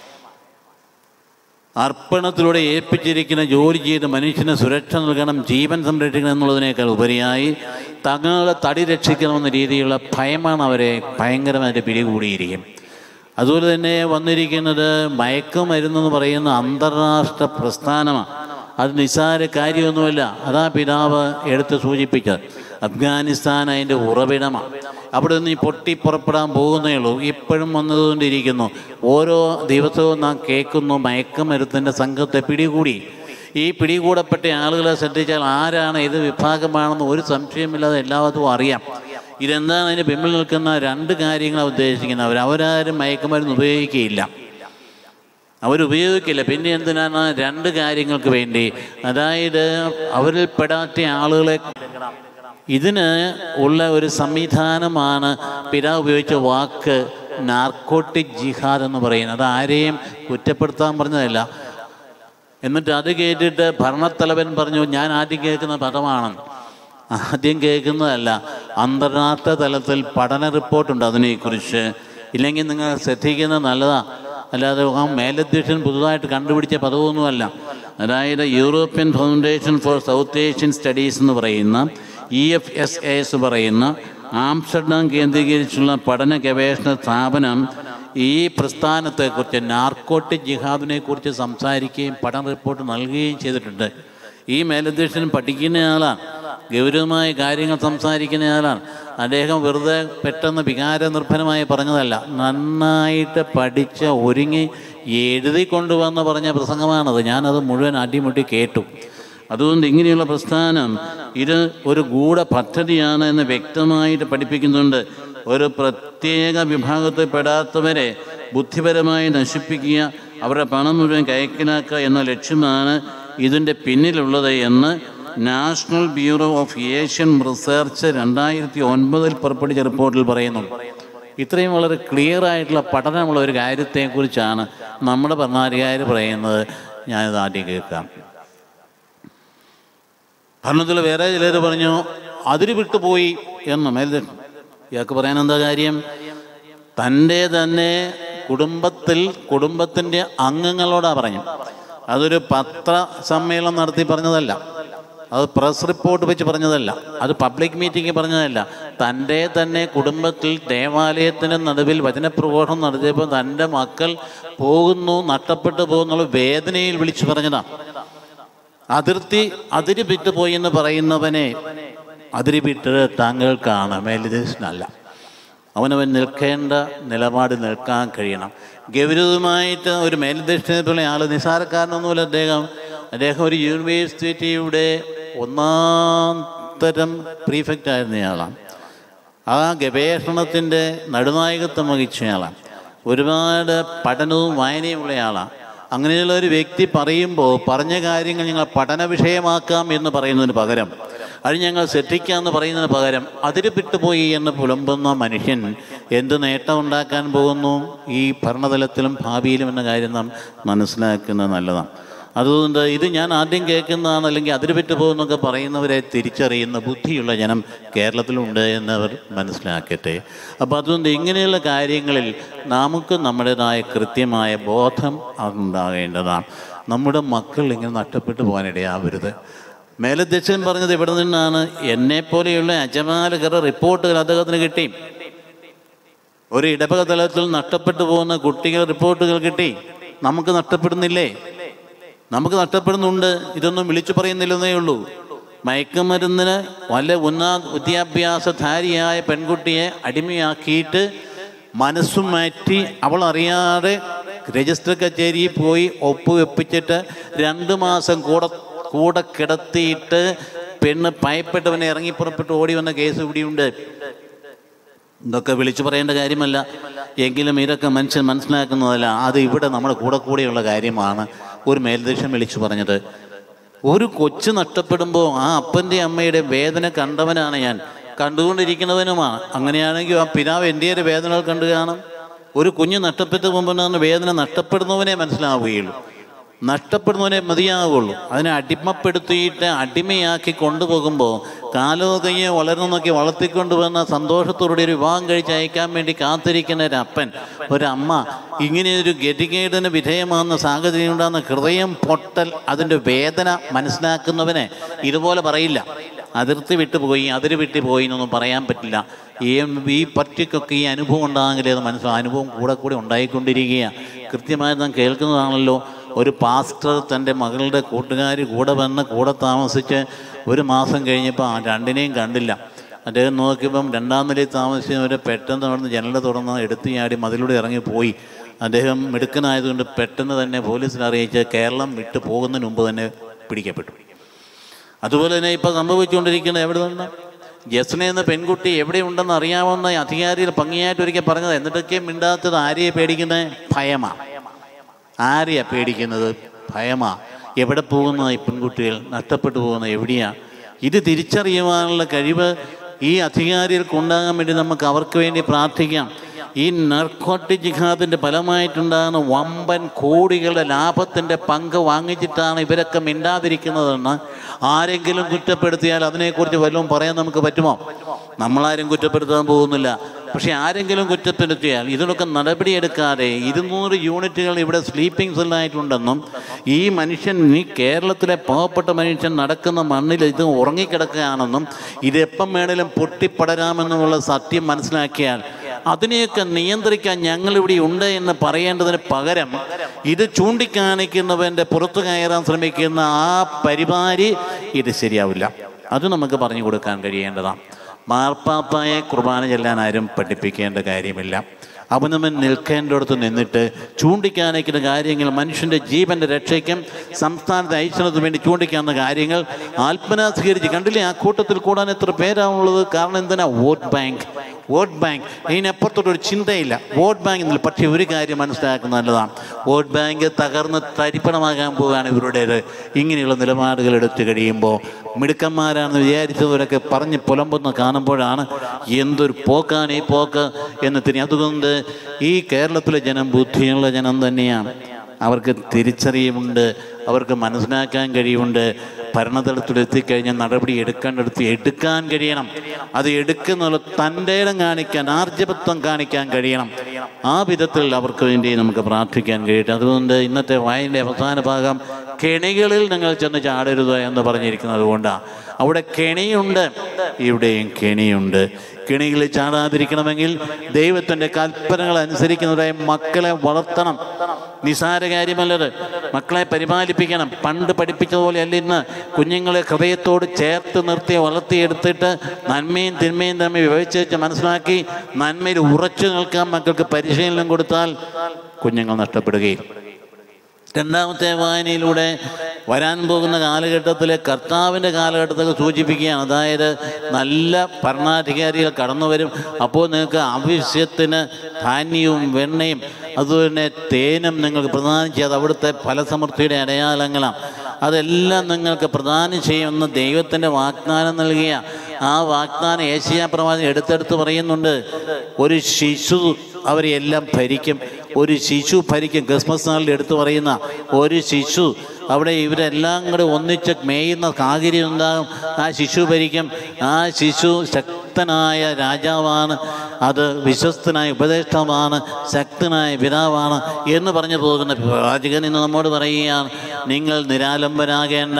S1: അർപ്പണത്തിലൂടെ ഏൽപ്പിച്ചിരിക്കുന്ന ജോലി ചെയ്ത് മനുഷ്യന് സുരക്ഷ നൽകണം ജീവൻ സംരക്ഷിക്കണം എന്നുള്ളതിനേക്കാൾ ഉപരിയായി തങ്ങളുടെ തടി രക്ഷിക്കണമെന്ന രീതിയിലുള്ള ഭയമാണ് അവരെ ഭയങ്കരമായിട്ട് പിടികൂടിയിരിക്കും അതുപോലെ തന്നെ വന്നിരിക്കുന്നത് മയക്കുമരുന്നെന്ന് പറയുന്ന അന്താരാഷ്ട്ര പ്രസ്ഥാനമാണ് അത് നിസ്സാര കാര്യമൊന്നുമല്ല അതാ പിതാവ് എടുത്ത് സൂചിപ്പിച്ചത് അഫ്ഗാനിസ്ഥാൻ അതിൻ്റെ ഉറവിടമാണ് അവിടെ നിന്ന് ഈ പൊട്ടി പുറപ്പെടാൻ പോകുന്നേ ഉള്ളൂ ഇപ്പോഴും വന്നതുകൊണ്ടിരിക്കുന്നു ഓരോ ദിവസവും നാം കേൾക്കുന്നു മയക്കുമരുത്തിൻ്റെ സംഘത്തെ പിടികൂടി ഈ പിടികൂടപ്പെട്ട ആളുകളെ ശ്രദ്ധിച്ചാൽ ആരാണ് ഏത് വിഭാഗമാണെന്ന് ഒരു സംശയമില്ലാതെ എല്ലാവർക്കും അറിയാം ഇതെന്താണ് അതിന് പിമ്പിൽ നിൽക്കുന്ന രണ്ട് കാര്യങ്ങളാണ് ഉദ്ദേശിക്കുന്നത് അവർ അവരാരും മയക്കുമരുന്ന് ഉപയോഗിക്കുകയില്ല അവരുപയോഗിക്കില്ല പിന്നെ എന്തിനാണ് രണ്ട് കാര്യങ്ങൾക്ക് വേണ്ടി അതായത് അവരിൽ പെടാത്ത ആളുകളെ ഇതിന് ഉള്ള ഒരു സംവിധാനമാണ് പിതാവ് ഉപയോഗിച്ച വാക്ക് നാർക്കോട്ടിക് ജിഹാദ് എന്ന് പറയുന്നത് അത് ആരെയും കുറ്റപ്പെടുത്താൻ പറഞ്ഞതല്ല എന്നിട്ട് അത് കേട്ടിട്ട് ഭരണത്തലവൻ പറഞ്ഞു ഞാൻ ആദ്യം കേൾക്കുന്ന പദമാണ് ആദ്യം കേൾക്കുന്നതല്ല അന്തർരാഷ്ട്ര തലത്തിൽ പഠന റിപ്പോർട്ടുണ്ട് അതിനെക്കുറിച്ച് ഇല്ലെങ്കിൽ നിങ്ങൾ ശ്രദ്ധിക്കുന്നത് നല്ലതാ അല്ലാതെ ആ മേലധ്യക്ഷൻ പുതുതായിട്ട് കണ്ടുപിടിച്ച പദമൊന്നുമല്ല അതായത് European foundation for South Asian studies എന്ന് പറയുന്ന ഇ എഫ് എസ് എസ് പറയുന്ന ആംസ്റ്റർഡാം കേന്ദ്രീകരിച്ചുള്ള പഠന ഗവേഷണ സ്ഥാപനം ഈ പ്രസ്ഥാനത്തെക്കുറിച്ച് നാർക്കോട്ടിക് ജിഹാദിനെ കുറിച്ച് സംസാരിക്കുകയും പഠന റിപ്പോർട്ട് നൽകുകയും ചെയ്തിട്ടുണ്ട് ഈ മേലധ്യക്ഷൻ പഠിക്കുന്നയാളാണ് ഗൗരവമായ കാര്യങ്ങൾ സംസാരിക്കുന്നയാളാണ് അദ്ദേഹം വെറുതെ പെട്ടെന്ന് വികാരനിർഭരമായി പറഞ്ഞതല്ല നന്നായിട്ട് പഠിച്ച് ഒരുങ്ങി എഴുതി കൊണ്ടുവന്ന് പറഞ്ഞ പ്രസംഗമാണത് ഞാനത് മുഴുവൻ അടിമുട്ടി കേട്ടു അതുകൊണ്ട് ഇങ്ങനെയുള്ള പ്രസ്ഥാനം ഇത് ഒരു ഗൂഢ പദ്ധതിയാണ് എന്ന് വ്യക്തമായിട്ട് പഠിപ്പിക്കുന്നുണ്ട് ഒരു പ്രത്യേക വിഭാഗത്തിൽ പെടാത്തവരെ ബുദ്ധിപരമായി നശിപ്പിക്കുക അവരുടെ പണം മുഴുവൻ കൈക്കലാക്കുക എന്ന ലക്ഷ്യമാണ് ഇതിൻ്റെ പിന്നിലുള്ളത് എന്ന് national bureau of Asian research രണ്ടായിരത്തി ഒൻപതിൽ പുറപ്പെടുവിച്ച റിപ്പോർട്ടിൽ പറയുന്നു ഇത്രയും വളരെ ക്ലിയർ ആയിട്ടുള്ള പഠനമുള്ള ഒരു കാര്യത്തെക്കുറിച്ചാണ് നമ്മുടെ ഭരണാധികാരി പറയുന്നത് ഞാനിത് ആദ്യം കേൾക്കാം ഭരണത്തിൽ വേറെ ചിലർ പറഞ്ഞു അതിര് വിട്ടുപോയി എന്ന് മേൽദൻ ഇയാൾക്ക് പറയാൻ എന്താ കാര്യം തൻ്റെ തന്നെ കുടുംബത്തിൽ കുടുംബത്തിൻ്റെ അംഗങ്ങളോടാ പറഞ്ഞു അതൊരു പത്ര സമ്മേളനം നടത്തി പറഞ്ഞതല്ല അത് പ്രസ് റിപ്പോർട്ട് വെച്ച് പറഞ്ഞതല്ല അത് പബ്ലിക് മീറ്റിംഗ് പറഞ്ഞതല്ല തൻ്റെ തന്നെ കുടുംബത്തിൽ ദേവാലയത്തിന് നടുവിൽ വചനപ്രഘോഷണം നടത്തിയപ്പോൾ തൻ്റെ മക്കൾ പോകുന്നു നഷ്ടപ്പെട്ടു പോകുന്നുള്ള വേദനയിൽ വിളിച്ചു പറഞ്ഞതാണ് അതിർത്തി അതിര് വിട്ടുപോയി എന്ന് പറയുന്നവനെ അതിര് വിട്ടത് താങ്കൾക്കാണ് മേലുദ്ദേശനല്ല അവനവൻ നിൽക്കേണ്ട നിലപാട് നിൽക്കാൻ കഴിയണം ഗൗരവമായിട്ട് ഒരു മേൽദക്ഷിണെ പോലെ ആൾ നിസാരക്കാരനൊന്നുമില്ല അദ്ദേഹം അദ്ദേഹം ഒരു യൂണിവേഴ്സിറ്റിയുടെ ഒന്നാം തരം പ്രീഫെക്റ്റ് ആയിരുന്നയാളാണ് ആ ഗവേഷണത്തിൻ്റെ നടുനായകത്വം വഹിച്ചയാളാണ് ഒരുപാട് പഠനവും വായനയും ഉള്ളയാളാണ് അങ്ങനെയുള്ള ഒരു വ്യക്തി പറയുമ്പോൾ പറഞ്ഞ കാര്യങ്ങൾ ഞങ്ങൾ പഠന വിഷയമാക്കാം എന്ന് പറയുന്നതിന് പകരം അത് ഞങ്ങൾ ശ്രദ്ധിക്കാം എന്ന് പറയുന്നതിന് പകരം അതിര് വിട്ടുപോയി എന്ന് പുലമ്പുന്ന മനുഷ്യൻ എന്ത് നേട്ടം ഉണ്ടാക്കാൻ പോകുന്നു ഈ ഭരണതലത്തിലും ഭാവിയിലും എന്ന കാര്യം നാം മനസ്സിലാക്കുന്നത് നല്ലതാണ് അതുകൊണ്ട് ഇത് ഞാൻ ആദ്യം കേൾക്കുന്നതാണ് അല്ലെങ്കിൽ അതിര് വിട്ടു പോകുന്നൊക്കെ പറയുന്നവരെ തിരിച്ചറിയുന്ന ബുദ്ധിയുള്ള ജനം കേരളത്തിലുണ്ട് എന്നവർ മനസ്സിലാക്കട്ടെ അപ്പോൾ അതുകൊണ്ട് ഇങ്ങനെയുള്ള കാര്യങ്ങളിൽ നമുക്ക് നമ്മുടേതായ കൃത്യമായ ബോധം ഉണ്ടാകേണ്ടതാണ് നമ്മുടെ മക്കൾ ഇങ്ങനെ നഷ്ടപ്പെട്ടു പോകാനിടയാവരുത് മേലധ്യക്ഷൻ പറഞ്ഞത് ഇവിടെ നിന്നാണ് എന്നെപ്പോലെയുള്ള അജമാലകരുടെ റിപ്പോർട്ടുകൾ അദ്ദേഹത്തിന് കിട്ടി ഒരു ഇടവക തലത്തിൽ നഷ്ടപ്പെട്ടു പോകുന്ന കുട്ടികൾ റിപ്പോർട്ടുകൾ കിട്ടി നമുക്ക് നഷ്ടപ്പെടുന്നില്ലേ നമുക്ക് നഷ്ടപ്പെടുന്നുണ്ട് ഇതൊന്നും വിളിച്ചു പറയുന്നില്ലെന്നേ ഉള്ളൂ മയക്കുമരുന്നിന് വല്ല ഉന്നത വിദ്യാഭ്യാസധാരിയായ പെൺകുട്ടിയെ അടിമയാക്കിയിട്ട് മനസ്സും മാറ്റി അവൾ അറിയാതെ രജിസ്റ്റർ കച്ചേരിയിൽ പോയി ഒപ്പുവെപ്പിച്ചിട്ട് രണ്ട് മാസം കൂടെ കൂടെ കിടത്തിയിട്ട് പെണ്ണ് ഭയപ്പെട്ടവനെ ഇറങ്ങി പുറപ്പെട്ട് ഓടി വന്ന കേസ് ഇവിടെയുണ്ട് ഇതൊക്കെ വിളിച്ചു പറയേണ്ട കാര്യമല്ല എങ്കിലും ഇതൊക്കെ മനുഷ്യൻ മനസ്സിലാക്കുന്നതല്ല അത് ഇവിടെ നമ്മുടെ കൂടെ കൂടെയുള്ള കാര്യമാണ് ഒരു മേൽദേശം വിളിച്ചു പറഞ്ഞത് ഒരു കൊച്ചു നഷ്ടപ്പെടുമ്പോൾ ആ അപ്പൻ്റെ അമ്മയുടെ വേദന കണ്ടവനാണ് ഞാൻ കണ്ടുകൊണ്ടിരിക്കുന്നവനുമാണ് അങ്ങനെയാണെങ്കിൽ ആ പിതാവ് എൻ്റെ ഒരു വേദനകൾ കണ്ടു കാണും ഒരു കുഞ്ഞ് നഷ്ടപ്പെട്ടു പോകുമ്പോഴാണ് വേദന നഷ്ടപ്പെടുന്നവനെ മനസ്സിലാവുകയുള്ളൂ നഷ്ടപ്പെടുന്നവനെ മതിയാവുള്ളൂ അതിനെ അടിമപ്പെടുത്തിയിട്ട് അടിമയാക്കി കൊണ്ടുപോകുമ്പോൾ കാലോ കയ്യോ വളർന്നൊക്കെ വളർത്തിക്കൊണ്ടുവന്ന സന്തോഷത്തോടെ ഒരു വിവാഹം കഴിച്ച് അയക്കാൻ വേണ്ടി കാത്തിരിക്കുന്ന ഒരു അപ്പൻ ഒരമ്മ ഇങ്ങനെ ഒരു ഗതികേടിന് വിധേയമാകുന്ന സാഹചര്യം ഉണ്ടാകുന്ന ഹൃദയം പൊട്ടൽ അതിൻ്റെ വേദന മനസ്സിലാക്കുന്നവനെ ഇതുപോലെ പറയില്ല അതിർത്തി വിട്ടുപോയി അതിര് വിട്ടുപോയി എന്നൊന്നും പറയാൻ പറ്റില്ല ഈ ഈ പറ്റിക്കൊക്കെ ഈ അനുഭവം ഉണ്ടാകെങ്കിലേ അത് മനസ്സിലാവും അനുഭവം കൂടെ കൂടെ ഉണ്ടായിക്കൊണ്ടിരിക്കുക കൃത്യമായി നാം കേൾക്കുന്നതാണല്ലോ ഒരു പാസ്റ്റർ തൻ്റെ മകളുടെ കൂട്ടുകാർ കൂടെ വന്ന് കൂടെ താമസിച്ച് ഒരു മാസം കഴിഞ്ഞപ്പോൾ ആ രണ്ടിനെയും കണ്ടില്ല അദ്ദേഹം നോക്കിയപ്പം രണ്ടാം നിലയിൽ താമസിച്ചവർ പെട്ടെന്ന് അവിടുന്ന് ജനല തുറന്ന് എടുത്തു ചാടി മതിലൂടെ ഇറങ്ങിപ്പോയി അദ്ദേഹം മിടുക്കനായതുകൊണ്ട് പെട്ടെന്ന് തന്നെ പോലീസിൽ അറിയിച്ച് കേരളം വിട്ടു പോകുന്നതിന് മുമ്പ് തന്നെ പിടിക്കപ്പെട്ടു അതുപോലെ തന്നെ ഇപ്പം സംഭവിച്ചുകൊണ്ടിരിക്കുന്നത് എവിടെ നിന്ന് ജസ്ന എന്ന പെൺകുട്ടി എവിടെയുണ്ടെന്ന് അറിയാവുന്ന അധികാരികൾ ഭംഗിയായിട്ട് ഒരിക്കൽ പറഞ്ഞത് എന്നിട്ടൊക്കെ മിണ്ടാത്തത് ആരെയെ പേടിക്കുന്നത് ഭയമാ ആരെയാ പേടിക്കുന്നത് ഭയമാ എവിടെ പോകുന്ന ഈ പെൺകുട്ടികൾ നഷ്ടപ്പെട്ടു പോകുന്ന എവിടെയാ ഇത് തിരിച്ചറിയുവാനുള്ള കഴിവ് ഈ അധികാരികൾക്ക് ഉണ്ടാകാൻ വേണ്ടി നമുക്ക് അവർക്ക് വേണ്ടി പ്രാർത്ഥിക്കാം ഈ നർക്കോട്ടിക് ജിഹാദിൻ്റെ ഫലമായിട്ടുണ്ടാകുന്ന വമ്പൻ കോടികളുടെ ലാഭത്തിൻ്റെ പങ്ക് വാങ്ങിച്ചിട്ടാണ് ഇവരൊക്കെ മിണ്ടാതിരിക്കുന്നതെന്ന് ആരെങ്കിലും കുറ്റപ്പെടുത്തിയാൽ അതിനെക്കുറിച്ച് വല്ലതും പറയാൻ നമുക്ക് പറ്റുമോ നമ്മളാരും കുറ്റപ്പെടുത്താൻ പോകുന്നില്ല പക്ഷേ ആരെങ്കിലും കുറ്റപ്പെടുത്തിയാൽ ഇതിനൊക്കെ നടപടിയെടുക്കാതെ ഇരുന്നൂറ് യൂണിറ്റുകൾ ഇവിടെ സ്ലീപ്പിംഗ് സെല്ലായിട്ടുണ്ടെന്നും ഈ മനുഷ്യൻ ഈ കേരളത്തിലെ പാവപ്പെട്ട മനുഷ്യൻ നടക്കുന്ന മണ്ണിൽ ഇത് ഉറങ്ങിക്കിടക്കുകയാണെന്നും ഇതെപ്പം വേണേലും പൊട്ടിപ്പടരാമെന്നുമുള്ള സത്യം മനസ്സിലാക്കിയാൽ അതിനെയൊക്കെ നിയന്ത്രിക്കാൻ ഞങ്ങളിവിടെ ഉണ്ട് എന്ന് പറയേണ്ടതിന് പകരം ഇത് ചൂണ്ടിക്കാണിക്കുന്നവൻ്റെ പുറത്തു കയറാൻ ശ്രമിക്കുന്ന ആ പരിപാടി ഇത് ശരിയാവില്ല അത് നമുക്ക് പറഞ്ഞു കൊടുക്കാൻ കഴിയേണ്ടതാണ് മാർപ്പാപ്പായെ കുർബാന ചെല്ലാൻ ആരും പഠിപ്പിക്കേണ്ട കാര്യമില്ല അവനവൻ നിൽക്കേണ്ടടുത്ത് നിന്നിട്ട് ചൂണ്ടിക്കാണിക്കുന്ന കാര്യങ്ങൾ മനുഷ്യൻ്റെ ജീവൻ്റെ രക്ഷയ്ക്കും സംസ്ഥാനത്തെ ഐശ്വര്യത്തിന് വേണ്ടി ചൂണ്ടിക്കാവുന്ന കാര്യങ്ങൾ ആത്മനാ സ്വീകരിച്ച് കണ്ടില്ലേ ആ കൂട്ടത്തിൽ കൂടാൻ എത്ര പേരാണുള്ളത് കാരണം എന്തിനാ വോട്ട് ബാങ്ക് വോട്ട് ബാങ്ക് ഇതിനപ്പുറത്തോട്ടൊരു ചിന്തയില്ല വോട്ട് ബാങ്ക് എന്നില്ല പക്ഷേ ഒരു കാര്യം മനസ്സിലാക്കുന്നത് നല്ലതാണ് വോട്ട് ബാങ്ക് തകർന്ന് തരിപ്പണമാകാൻ പോവുകയാണ് ഇവരുടേത് ഇങ്ങനെയുള്ള നിലപാടുകൾ എടുത്തു കഴിയുമ്പോൾ മിടുക്കന്മാരാണെന്ന് വിചാരിച്ചവരൊക്കെ പറഞ്ഞ് പുലമ്പെന്ന് കാണുമ്പോഴാണ് എന്തൊരു പോക്കാണ് ഈ പോക്ക് എന്ന് തിരി അതുകൊണ്ട് ഈ കേരളത്തിലെ ജനം ബുദ്ധിയുള്ള ജനം തന്നെയാണ് അവർക്ക് തിരിച്ചറിയുമുണ്ട് അവർക്ക് മനസ്സിലാക്കാൻ കഴിയുമുണ്ട് ഭരണതലത്തിൽ എത്തിക്കഴിഞ്ഞാൽ നടപടി എടുക്കേണ്ടടുത്ത് എടുക്കാൻ കഴിയണം അത് എടുക്കുന്ന തൻ്റെ ഇടം കാണിക്കാൻ ആർജവത്വം കാണിക്കാൻ കഴിയണം ആ വിധത്തിൽ അവർക്ക് വേണ്ടി നമുക്ക് പ്രാർത്ഥിക്കാൻ കഴിയട്ടെ അതുകൊണ്ട് ഇന്നത്തെ വായനയുടെ അവസാന ഭാഗം കെണികളിൽ നിങ്ങൾ ചെന്ന് ചാടരുത് എന്ന് പറഞ്ഞിരിക്കുന്നത് കൊണ്ടാണ് അവിടെ കെണിയുണ്ട് ഇവിടെയും കെണിയുണ്ട് കെണികളിൽ ചാടാതിരിക്കണമെങ്കിൽ ദൈവത്തിൻ്റെ കൽപ്പനകൾ അനുസരിക്കുന്നതായി മക്കളെ വളർത്തണം നിസാര കാര്യമല്ലത് മക്കളെ പരിപാലിപ്പിക്കണം പണ്ട് പഠിപ്പിച്ചതുപോലെ അല്ല ഇന്ന് കുഞ്ഞുങ്ങളെ ഹൃദയത്തോട് ചേർത്ത് നിർത്തി വളർത്തിയെടുത്തിട്ട് നന്മയും തിന്മയും തമ്മിൽ വിവരിച്ച് മനസ്സിലാക്കി നന്മയിൽ ഉറച്ചു നിൽക്കാൻ മക്കൾക്ക് പരിശീലനം കൊടുത്താൽ കുഞ്ഞുങ്ങൾ നഷ്ടപ്പെടുകയും രണ്ടാമത്തെ വായനയിലൂടെ വരാൻ പോകുന്ന കാലഘട്ടത്തിലെ കർത്താവിൻ്റെ കാലഘട്ടത്തിൽ സൂചിപ്പിക്കുകയാണ് അതായത് നല്ല ഭരണാധികാരികൾ കടന്നു വരും അപ്പോൾ നിങ്ങൾക്ക് ആവശ്യത്തിന് ധാന്യവും വെണ്ണയും അതുപോലെ തേനും നിങ്ങൾക്ക് പ്രദാനം ചെയ്ത് അവിടുത്തെ ഫലസമൃദ്ധിയുടെ അടയാളങ്ങളാണ് അതെല്ലാം നിങ്ങൾക്ക് പ്രദാനം ചെയ്യുമെന്ന് ദൈവത്തിൻ്റെ വാഗ്ദാനം നൽകിയ ആ വാഗ്ദാനം ഏഷ്യ പ്രവാചകൻ എടുത്തെടുത്ത് പറയുന്നുണ്ട് ഒരു ശിശു അവരെല്ലാം ഭരിക്കും ഒരു ശിശു ഭരിക്കും ക്രിസ്മസ് നാളിൽ എടുത്തു പറയുന്ന ഒരു ശിശു അവിടെ ഇവരെല്ലാം കൂടെ ഒന്നിച്ച് മേയുന്ന സാഹചര്യം ഉണ്ടാകും ആ ശിശു ഭരിക്കും ആ ശിശു ശക്തനായ രാജാവാണ് അത് വിശ്വസ്തനായ ഉപദേഷ്ടാവാണ് ശക്തനായ പിതാവാണ് എന്ന് പറഞ്ഞു പോകുന്ന പ്രവാചകൻ ഇന്ന് നമ്മോട് പറയുകയാണ് നിങ്ങൾ നിരാലംബരാകേണ്ട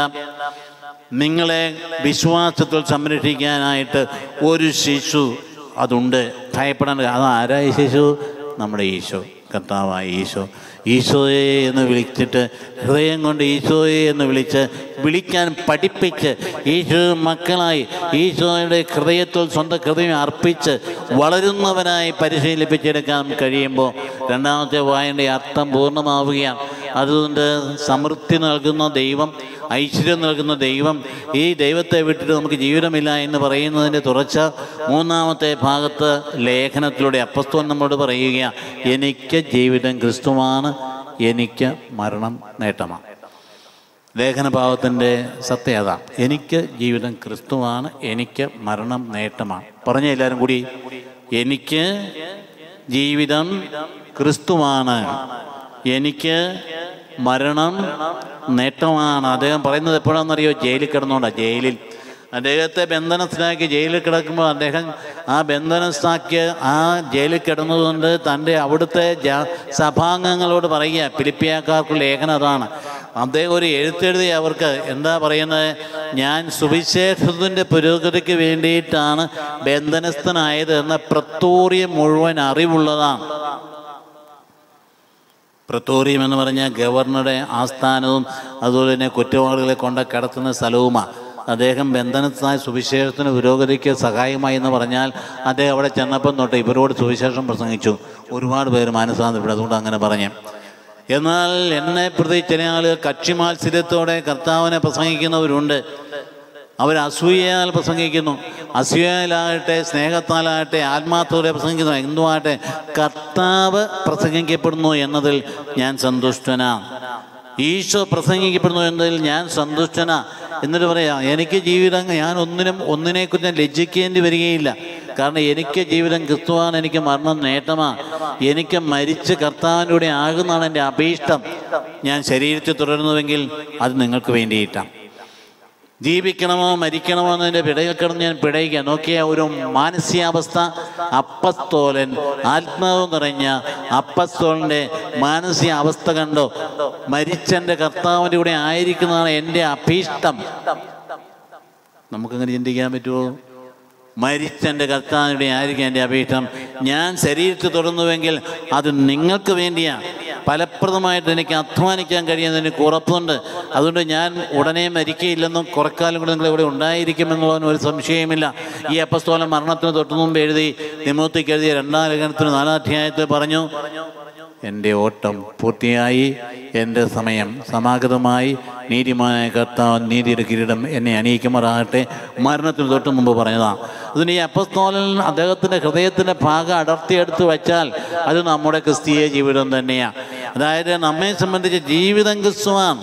S1: നിങ്ങളെ വിശ്വാസത്തിൽ സംരക്ഷിക്കാനായിട്ട് ഒരു ശിശു അതുണ്ട് ഭയപ്പെടാൻ അത് ആരായ ശിശു നമ്മുടെ ഈശോ കർത്താവായ ഈശോ ഈശോയെ എന്ന് വിളിച്ചിട്ട് ഹൃദയം കൊണ്ട് ഈശോയെ എന്ന് വിളിച്ച് വിളിക്കാൻ പഠിപ്പിച്ച് ഈശോ മക്കളായി ഈശോയുടെ ഹൃദയത്തിൽ സ്വന്തം ഹൃദയം അർപ്പിച്ച് വളരുന്നവനായി പരിശീലിപ്പിച്ചെടുക്കാൻ കഴിയുമ്പോൾ രണ്ടാമത്തെ വായൻ്റെ അർത്ഥം പൂർണ്ണമാവുകയാണ് അതുകൊണ്ട് സമൃദ്ധി നൽകുന്ന ദൈവം ഐശ്വര്യം നൽകുന്ന ദൈവം ഈ ദൈവത്തെ വിട്ടിട്ട് നമുക്ക് ജീവിതമില്ല എന്ന് പറയുന്നതിൻ്റെ തുടർച്ച മൂന്നാമത്തെ ഭാഗത്ത് ലേഖനത്തിലൂടെ അപ്പസ്തോൻ നമ്മോട് പറയുക എനിക്ക് ജീവിതം ക്രിസ്തുവാണ് എനിക്ക് മരണം നേട്ടമാണ് ലേഖനഭാവത്തിൻ്റെ സത്യത എനിക്ക് ജീവിതം ക്രിസ്തുവാണ് എനിക്ക് മരണം നേട്ടമാണ് പറഞ്ഞ എല്ലാവരും കൂടി എനിക്ക് ജീവിതം ക്രിസ്തുവാണ് എനിക്ക് മരണം നേട്ടമാണ് അദ്ദേഹം പറയുന്നത് എപ്പോഴാണെന്നറിയോ ജയിലിൽ കിടന്നുകൊണ്ടാണ് ജയിലിൽ അദ്ദേഹത്തെ ബന്ധനസ്ഥനാക്കി ജയിലിൽ കിടക്കുമ്പോൾ അദ്ദേഹം ആ ബന്ധനസ്ഥാക്കിയ ആ ജയിലിൽ കിടന്നതുകൊണ്ട് തൻ്റെ അവിടുത്തെ ജാ സഭാംഗങ്ങളോട് പറയുക ഫിലിപ്പിയാക്കാർക്കുള്ള ലേഖനം അതാണ് അദ്ദേഹം ഒരു എഴുത്തെഴുതി അവർക്ക് എന്താ പറയുന്നത് ഞാൻ സുവിശേഷത്തിൻ്റെ പുരോഗതിക്ക് വേണ്ടിയിട്ടാണ് ബന്ധനസ്ഥനായത് എന്ന പ്രത്തോറിയം മുഴുവൻ അറിവുള്ളതാണ് പ്രത്തോറിയം എന്ന് പറഞ്ഞാൽ ഗവർണറുടെ ആസ്ഥാനവും അതുപോലെ തന്നെ കുറ്റവാളികളെ കൊണ്ട് കടത്തുന്ന സ്ഥലവുമാണ് അദ്ദേഹം ബന്ധനത്തായ സുവിശേഷത്തിന് പുരോഗതിക്ക് സഹായമായി എന്ന് പറഞ്ഞാൽ അദ്ദേഹം അവിടെ ചെന്നപ്പം തൊട്ട് ഇവരോട് സുവിശേഷം പ്രസംഗിച്ചു ഒരുപാട് പേര് മാനസാന്തരപ്പെട്ടു അതുകൊണ്ട് അങ്ങനെ പറഞ്ഞു എന്നാൽ എന്നെ പ്രതി ചില ആളുകൾ കക്ഷി മാത്സര്യത്തോടെ കർത്താവിനെ പ്രസംഗിക്കുന്നവരുണ്ട് അവർ അസൂയയാൽ പ്രസംഗിക്കുന്നു അസൂയയിലാകട്ടെ സ്നേഹത്താലാകട്ടെ ആത്മാർത്ഥതയോടെ പ്രസംഗിക്കുന്നു എന്തുമാകട്ടെ കർത്താവ് പ്രസംഗിക്കപ്പെടുന്നു എന്നതിൽ ഞാൻ സന്തുഷ്ടനാണ് ഈശോ പ്രസംഗിക്കപ്പെടുന്നു എന്നതിൽ ഞാൻ സന്തുഷ്ടനാ എന്നിട്ട് പറയാം എനിക്ക് ജീവിതം ഞാൻ ഒന്നിനും ഒന്നിനെക്കുറിച്ച് ലജ്ജിക്കേണ്ടി വരികയില്ല കാരണം എനിക്ക് ജീവിതം ക്രിസ്തുവാണ് എനിക്ക് മരണം നേട്ടമാണ് എനിക്ക് മരിച്ച് കർത്താവിൻ്റെ കൂടെ ആകുന്നതാണ് എൻ്റെ അഭീഷ്ടം ഞാൻ ശരീരത്തിൽ തുടരുന്നുവെങ്കിൽ അത് നിങ്ങൾക്ക് വേണ്ടിയിട്ടാണ് ജീവിക്കണമോ മരിക്കണമോ എന്നതിൻ്റെ പിടയിൽ കിടന്ന് ഞാൻ പിടയുക നോക്കിയ ഒരു മാനസികാവസ്ഥ അപ്പസ്തോലൻ ആത്മാവ് നിറഞ്ഞ അപ്പസ്തോലൻ്റെ മാനസിക അവസ്ഥ കണ്ടോ മരിച്ചെൻ്റെ കർത്താവിൻ്റെ കൂടെ ആയിരിക്കുന്നതാണ് എൻ്റെ അഭീഷ്ടം നമുക്കങ്ങനെ ചിന്തിക്കാൻ പറ്റുമോ മരിച്ചെൻ്റെ കർത്താവിൻ്റെ ആയിരിക്കും എൻ്റെ അഭീഷ്ടം ഞാൻ ശരീരത്തിൽ തുടർന്നുവെങ്കിൽ അത് നിങ്ങൾക്ക് വേണ്ടിയാണ് ഫലപ്രദമായിട്ട് എനിക്ക് അധ്വാനിക്കാൻ കഴിയുമെന്ന് എനിക്ക് ഉറപ്പുണ്ട് അതുകൊണ്ട് ഞാൻ ഉടനെ മരിക്കയില്ലെന്നും കുറക്കാലം കൂടെ നിങ്ങൾ ഇവിടെ ഉണ്ടായിരിക്കുമെന്നുള്ളതിന് ഒരു സംശയമില്ല ഈ അപ്പസ്തോലം മരണത്തിന് തൊട്ടു മുമ്പ് എഴുതി നിമൂത്തിക്ക് എഴുതിയ രണ്ടാം ലേഖനത്തിന് നാലാം അധ്യായത്തിൽ പറഞ്ഞു എൻ്റെ ഓട്ടം പൂർത്തിയായി എൻ്റെ സമയം സമാഗതമായി നീതിമാനായ കർത്താവ് നീതിയുടെ കിരീടം എന്നെ അണിയിക്കുമാറാകട്ടെ മരണത്തിന് തൊട്ട് മുമ്പ് പറഞ്ഞതാണ് അതിന് ഈ അപ്പസ്തോലൻ അദ്ദേഹത്തിൻ്റെ ഹൃദയത്തിൻ്റെ ഭാഗം അടർത്തിയെടുത്ത് വെച്ചാൽ അത് നമ്മുടെ ക്രിസ്തീയ ജീവിതം തന്നെയാണ് അതായത് നമ്മെ സംബന്ധിച്ച് ജീവിതം ക്രിസ്തുവാണ്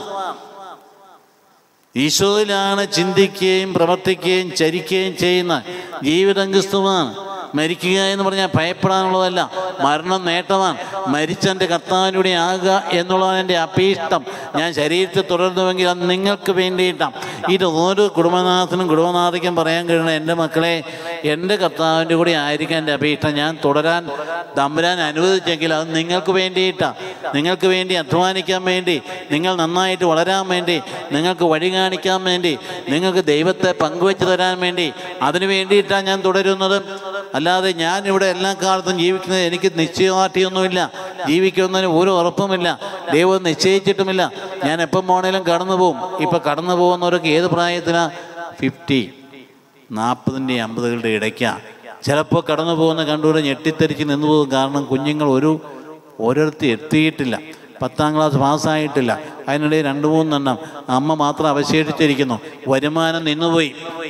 S1: ഈശോയിലാണ് ചിന്തിക്കുകയും പ്രവർത്തിക്കുകയും ചരിക്കുകയും ചെയ്യുന്ന ജീവിതം ക്രിസ്തുവാണ് മരിക്കുക എന്ന് പറഞ്ഞാൽ ഭയപ്പെടാനുള്ളതല്ല മരണം നേട്ടമാണ് മരിച്ചെൻ്റെ കർത്താവിലൂടെ ആകുക എന്നുള്ളതാണ് എൻ്റെ അഭീഷ്ടം ഞാൻ ശരീരത്തിൽ തുടർന്നുവെങ്കിൽ അത് നിങ്ങൾക്ക് വേണ്ടിയിട്ടാണ് ഇത് ഓരോ കുടുംബനാഥനും കുടുംബനാഥിക്കും പറയാൻ കഴിയണം എൻ്റെ മക്കളെ എൻ്റെ കർത്താവിൻ്റെ കൂടെ ആയിരിക്കാൻ എൻ്റെ അഭീഷ്ടം ഞാൻ തുടരാൻ തമ്പുരാൻ അനുവദിച്ചെങ്കിൽ അത് നിങ്ങൾക്ക് വേണ്ടിയിട്ടാണ് നിങ്ങൾക്ക് വേണ്ടി അധ്വാനിക്കാൻ വേണ്ടി നിങ്ങൾ നന്നായിട്ട് വളരാൻ വേണ്ടി നിങ്ങൾക്ക് വഴി കാണിക്കാൻ വേണ്ടി നിങ്ങൾക്ക് ദൈവത്തെ പങ്കുവെച്ച് തരാൻ വേണ്ടി അതിനു വേണ്ടിയിട്ടാണ് ഞാൻ തുടരുന്നത് അല്ലാതെ ഞാൻ ഇവിടെ എല്ലാ കാലത്തും ജീവിക്കുന്നത് എനിക്ക് നിശ്ചയമാറ്റിയൊന്നുമില്ല ജീവിക്കുന്നതിന് ഒരു ഉറപ്പുമില്ല ദൈവം നിശ്ചയിച്ചിട്ടുമില്ല ഞാൻ എപ്പം പോണേലും കടന്നു പോകും ഇപ്പം കടന്നു പോകുന്നവരൊക്കെ ഏത് പ്രായത്തിലാണ് ഫിഫ്റ്റി നാൽപ്പതിൻ്റെ അമ്പതുകളുടെ ഇടയ്ക്കാണ് ചിലപ്പോൾ കടന്നു പോകുന്ന കണ്ടുകൂടെ ഞെട്ടിത്തെറിച്ച് നിന്ന് പോകും കാരണം കുഞ്ഞുങ്ങൾ ഒരു ഓരോരുത്തർ എത്തിയിട്ടില്ല പത്താം ക്ലാസ് പാസ്സായിട്ടില്ല അതിനിടയിൽ രണ്ട് മൂന്നെണ്ണം അമ്മ മാത്രം അവശേഷിച്ചിരിക്കുന്നു വരുമാനം നിന്നുപോയി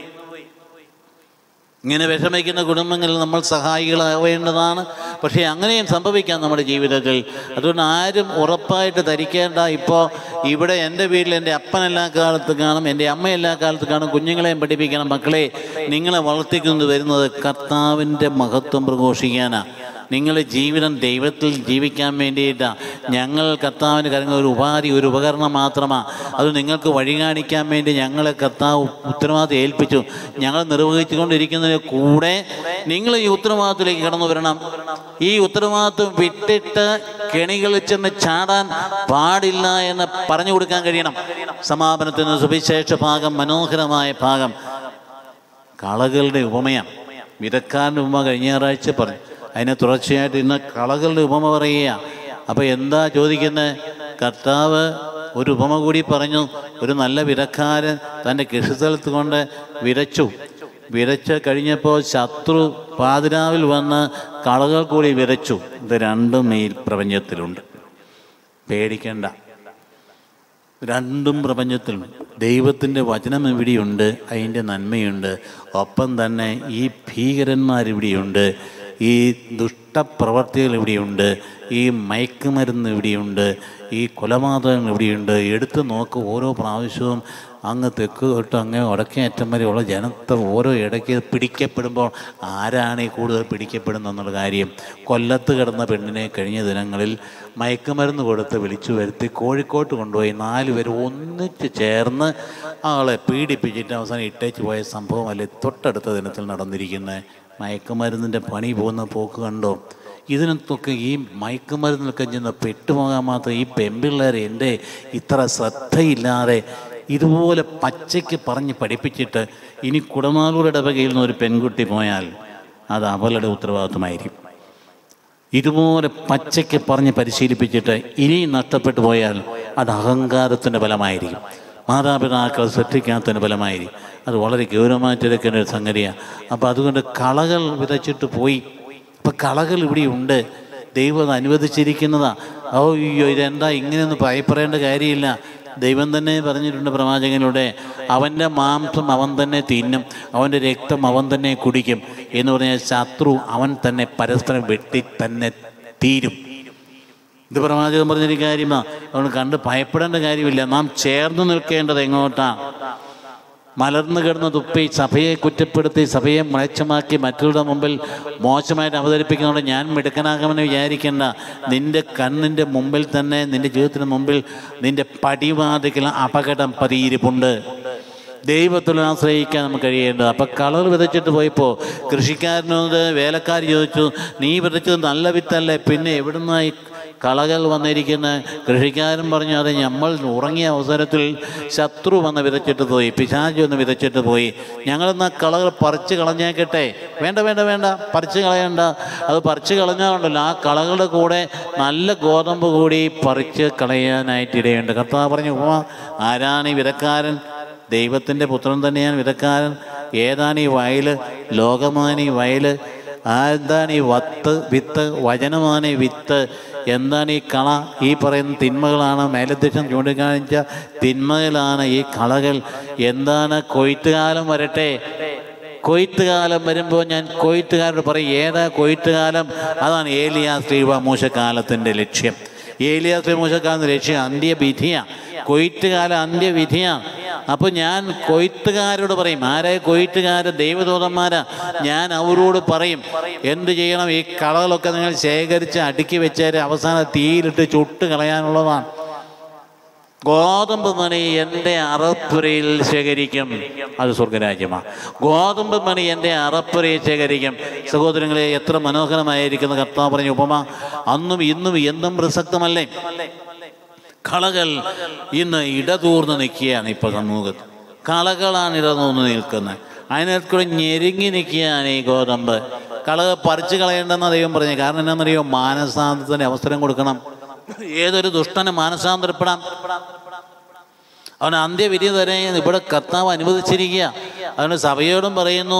S1: ഇങ്ങനെ വിഷമിക്കുന്ന കുടുംബങ്ങളിൽ നമ്മൾ സഹായികളാവേണ്ടതാണ് പക്ഷേ അങ്ങനെയും സംഭവിക്കാം നമ്മുടെ ജീവിതത്തിൽ അതുകൊണ്ട് ആരും ഉറപ്പായിട്ട് ധരിക്കേണ്ട ഇപ്പോൾ ഇവിടെ എൻ്റെ വീട്ടിൽ എൻ്റെ അപ്പൻ എല്ലാ കാലത്ത് കാണും എൻ്റെ അമ്മ എല്ലാ കാലത്ത് കാണും കുഞ്ഞുങ്ങളെയും പഠിപ്പിക്കണം മക്കളെ നിങ്ങളെ വളർത്തിക്കൊണ്ട് വരുന്നത് കർത്താവിൻ്റെ മഹത്വം പ്രഘോഷിക്കാനാണ് നിങ്ങളുടെ ജീവിതം ദൈവത്തിൽ ജീവിക്കാൻ വേണ്ടിയിട്ടാണ് ഞങ്ങൾ കർത്താവിന് കരുങ്ങുന്ന ഒരു ഉപാധി ഒരു ഉപകരണം മാത്രമാണ് അത് നിങ്ങൾക്ക് വഴി കാണിക്കാൻ വേണ്ടി ഞങ്ങളെ കർത്താവ് ഉത്തരവാദിത്വം ഏൽപ്പിച്ചു ഞങ്ങൾ നിർവഹിച്ചുകൊണ്ടിരിക്കുന്നതിന് കൂടെ നിങ്ങൾ ഈ ഉത്തരവാദിത്തത്തിലേക്ക് കടന്നു വരണം ഈ ഉത്തരവാദിത്വം വിട്ടിട്ട് കെണികളിൽ ചെന്ന് ചാടാൻ പാടില്ല എന്ന് പറഞ്ഞു കൊടുക്കാൻ കഴിയണം സമാപനത്തിന് സുവിശേഷ ഭാഗം മനോഹരമായ ഭാഗം കളകളുടെ ഉപമയാണ് വിതക്കാരൻ്റെ ഉപമ കഴിഞ്ഞ ഞായറാഴ്ച പറഞ്ഞു അതിനെ തുടർച്ചയായിട്ട് ഇന്ന് കളകളുടെ ഉപമ പറയുക അപ്പോൾ എന്താ ചോദിക്കുന്നത് കർത്താവ് ഒരു ഉപമ കൂടി പറഞ്ഞു ഒരു നല്ല വിതക്കാരൻ തൻ്റെ കൃഷിസ്ഥലത്ത് കൊണ്ട് വിതച്ചു വിതച്ച് കഴിഞ്ഞപ്പോൾ ശത്രു പാതിരാവിൽ വന്ന് കളകൾ കൂടി വിതച്ചു ഇത് രണ്ടും ഈ പ്രപഞ്ചത്തിലുണ്ട് പേടിക്കേണ്ട രണ്ടും പ്രപഞ്ചത്തിലുണ്ട് ദൈവത്തിൻ്റെ വചനം ഇവിടെയുണ്ട് അതിൻ്റെ നന്മയുണ്ട് ഒപ്പം തന്നെ ഈ ഭീകരന്മാരിവിടെയുണ്ട് ഈ ദുഷ്ടപ്രവർത്തികൾ ഇവിടെയുണ്ട് ഈ മയക്കുമരുന്ന് ഇവിടെയുണ്ട് ഈ കൊലപാതകങ്ങൾ ഇവിടെയുണ്ട് എടുത്തു നോക്ക് ഓരോ പ്രാവശ്യവും അങ്ങ് തെക്ക് തൊട്ട് അങ്ങ് വടക്കേ അറ്റം വരെയുള്ള ജനത്തെ ഓരോ ഇടയ്ക്ക് പിടിക്കപ്പെടുമ്പോൾ ആരാണ് ഈ കൂടുതൽ പിടിക്കപ്പെടുന്നത് എന്നുള്ള കാര്യം കൊല്ലത്ത് കിടന്ന പെണ്ണിനെ കഴിഞ്ഞ ദിനങ്ങളിൽ മയക്കുമരുന്ന് കൊടുത്ത് വിളിച്ചു വരുത്തി കോഴിക്കോട്ട് കൊണ്ടുപോയി നാല് പേര് ഒന്നിച്ച് ചേർന്ന് ആളെ പീഡിപ്പിച്ചിട്ട് അവസാനം ഇട്ടേച്ച് പോയ സംഭവമല്ലേ തൊട്ടടുത്ത ദിനത്തിൽ നടന്നിരിക്കുന്നത് മയക്കുമരുന്നിൻ്റെ പണി പോകുന്ന പോക്ക് കണ്ടോ ഇതിനൊക്കെ ഈ മയക്കുമരുന്നിലൊക്കെ ചെന്ന് പെട്ടുപോകാൻ മാത്രം ഈ പെൺപിള്ളേരെ എൻ്റെ ഇത്ര ശ്രദ്ധയില്ലാതെ ഇതുപോലെ പച്ചയ്ക്ക് പറഞ്ഞ് പഠിപ്പിച്ചിട്ട് ഇനി കുടമാലൂർ ഇടവകയിൽ നിന്ന് ഒരു പെൺകുട്ടി പോയാൽ അത് അവളുടെ ഉത്തരവാദിത്വമായിരിക്കും ഇതുപോലെ പച്ചയ്ക്ക് പറഞ്ഞ് പരിശീലിപ്പിച്ചിട്ട് ഇനി നഷ്ടപ്പെട്ടു പോയാൽ അത് അഹങ്കാരത്തിൻ്റെ ഫലമായിരിക്കും മാതാപിതാക്കൾ ശ്രദ്ധിക്കാത്തതിൻ്റെ ഫലമായിരിക്കും അത് വളരെ ഗൗരവമായിട്ടെടുക്കേണ്ട ഒരു സംഗതിയാണ് അപ്പോൾ അതുകൊണ്ട് കളകൾ വിതച്ചിട്ട് പോയി അപ്പം കളകൾ ഇവിടെയുണ്ട് ദൈവം അത് അനുവദിച്ചിരിക്കുന്നതാ ഓ അയ്യോ ഇതെന്താ ഇങ്ങനെയൊന്നും ഭയപ്പെടേണ്ട കാര്യമില്ല ദൈവം തന്നെ പറഞ്ഞിട്ടുണ്ട് പ്രവാചകനിലൂടെ അവൻ്റെ മാംസം അവൻ തന്നെ തിന്നും അവൻ്റെ രക്തം അവൻ തന്നെ കുടിക്കും എന്ന് പറഞ്ഞാൽ ശത്രു അവൻ തന്നെ പരസ്പരം വെട്ടി തന്നെ തീരും ഇത് പ്രവാചകൻ പറഞ്ഞൊരു കാര്യമാണ് അതുകൊണ്ട് കണ്ട് ഭയപ്പെടേണ്ട കാര്യമില്ല നാം ചേർന്ന് നിൽക്കേണ്ടത് എങ്ങോട്ടാണ് മലർന്നു കിടന്ന് തുപ്പി സഭയെ കുറ്റപ്പെടുത്തി സഭയെ മ്ലേച്ഛമാക്കി മറ്റുള്ളവരുടെ മുമ്പിൽ മോശമായിട്ട് അവതരിപ്പിക്കുന്നതുകൊണ്ട് ഞാൻ മിടുക്കനാകാമെന്ന് വിചാരിക്കേണ്ട നിന്റെ കണ്ണിൻ്റെ മുമ്പിൽ തന്നെ നിന്റെ ജീവിതത്തിന് മുമ്പിൽ നിന്റെ പടിവാതിക്കൽ അപകടം പതിയിരിപ്പുണ്ട് ദൈവത്തിൽ ആശ്രയിക്കാൻ നമുക്ക് കഴിയേണ്ടത് അപ്പം കളർ വിതച്ചിട്ട് പോയപ്പോൾ കൃഷിക്കാരനോട് വേലക്കാർ ചോദിച്ചു നീ വിതച്ചത് നല്ല വിത്തല്ലേ പിന്നെ എവിടുന്നായി കളകൾ വന്നിരിക്കുന്ന കൃഷിക്കാരൻ പറഞ്ഞു അത് നമ്മൾ ഉറങ്ങിയ അവസരത്തിൽ ശത്രു വന്ന് വിതച്ചിട്ട് പോയി പിശാചി വന്ന് വിതച്ചിട്ട് പോയി ഞങ്ങളെന്നാ കളകൾ പറിച്ച് കളഞ്ഞേക്കട്ടെ വേണ്ട വേണ്ട വേണ്ട പറിച്ച് കളയണ്ട അത് പറിച്ച് കളഞ്ഞാലുണ്ടല്ലോ ആ കളകളുടെ കൂടെ നല്ല ഗോതമ്പ് കൂടി പറിച്ച് കളയാനായിട്ട് ഇടയുണ്ട് കർത്താവ് പറഞ്ഞു ഉവ്വ, ആരാണ് ഈ വിതക്കാരൻ ദൈവത്തിൻ്റെ പുത്രൻ തന്നെയാണ് വിതക്കാരൻ ഏതാണ് ഈ വയൽ ലോകമാണ് ഈ വയൽ എന്താണ് ഈ വത്ത് വിത്ത് വചനമാണ് ഈ വിത്ത് എന്താണ് ഈ കള ഈ പറയുന്ന തിന്മകളാണ് മേലധ്യക്ഷൻ ചൂണ്ടിക്കാണിച്ച തിന്മകളാണ് ഈ കളകൾ എന്താണ് കൊയ്ത്തുകാലം വരട്ടെ കൊയ്ത്തുകാലം വരുമ്പോൾ ഞാൻ കൊയ്ത്തുകാരോട് പറയും ഏതാ കൊയ്ത്തുകാലം അതാണ് ഏലിയ ശ്രീവ മൂശക്കാലത്തിൻ്റെ ലക്ഷ്യം ഏലിയ ശ്രീ മൂശക്കാലത്തിൻ്റെ ലക്ഷ്യം അന്ത്യവിധിയാണ് കൊയ്ത്തുകാലം അന്ത്യവിധിയാണ് അപ്പോൾ ഞാൻ കൊയ്ത്തുകാരോട് പറയും ആരായ കൊയ്ത്തുകാർ ദൈവദൂതന്മാരാ ഞാൻ അവരോട് പറയും എന്ത് ചെയ്യണം ഈ കളകളൊക്കെ നിങ്ങൾ ശേഖരിച്ച് അടുക്കി വെച്ചാൽ അവസാനം തീയിലിട്ട് ചുട്ട് കളയാനുള്ളതാണ് ഗോതമ്പ് മണി എൻ്റെ അറപ്പുരയിൽ ശേഖരിക്കും അത് സ്വർഗരാജ്യമാണ് ഗോതമ്പ് മണി എൻ്റെ അറപ്പുരയിൽ ശേഖരിക്കും സഹോദരങ്ങളെ എത്ര മനോഹരമായിരിക്കുന്ന കർത്താവ് പറഞ്ഞ ഉപമ അന്നും ഇന്നും എന്നും പ്രസക്തമല്ലേ കളകൾ ഇന്ന് ഇടതൂർന്ന് നിൽക്കുകയാണ് ഇപ്പോൾ സമൂഹത്തിൽ കളകളാണ് ഇടതൂർന്ന് നിൽക്കുന്നത് അതിനകത്ത് ഞെരുങ്ങി നിൽക്കുകയാണ് ഈ ഗോതമ്പ് കളകൾ പറിച്ചു കളയേണ്ടെന്ന് ദൈവം പറഞ്ഞു കാരണം എന്താണെന്നറിയോ മാനസാന്തരത്തിന് അവസരം കൊടുക്കണം ഏതൊരു ദുഷ്ടന് മാനസാന്തരപ്പെടാം അവൻ അന്ത്യവിധി വരെ ഇവിടെ കർത്താവ് അനുവദിച്ചിരിക്കുക അതുകൊണ്ട് സഭയോടും പറയുന്നു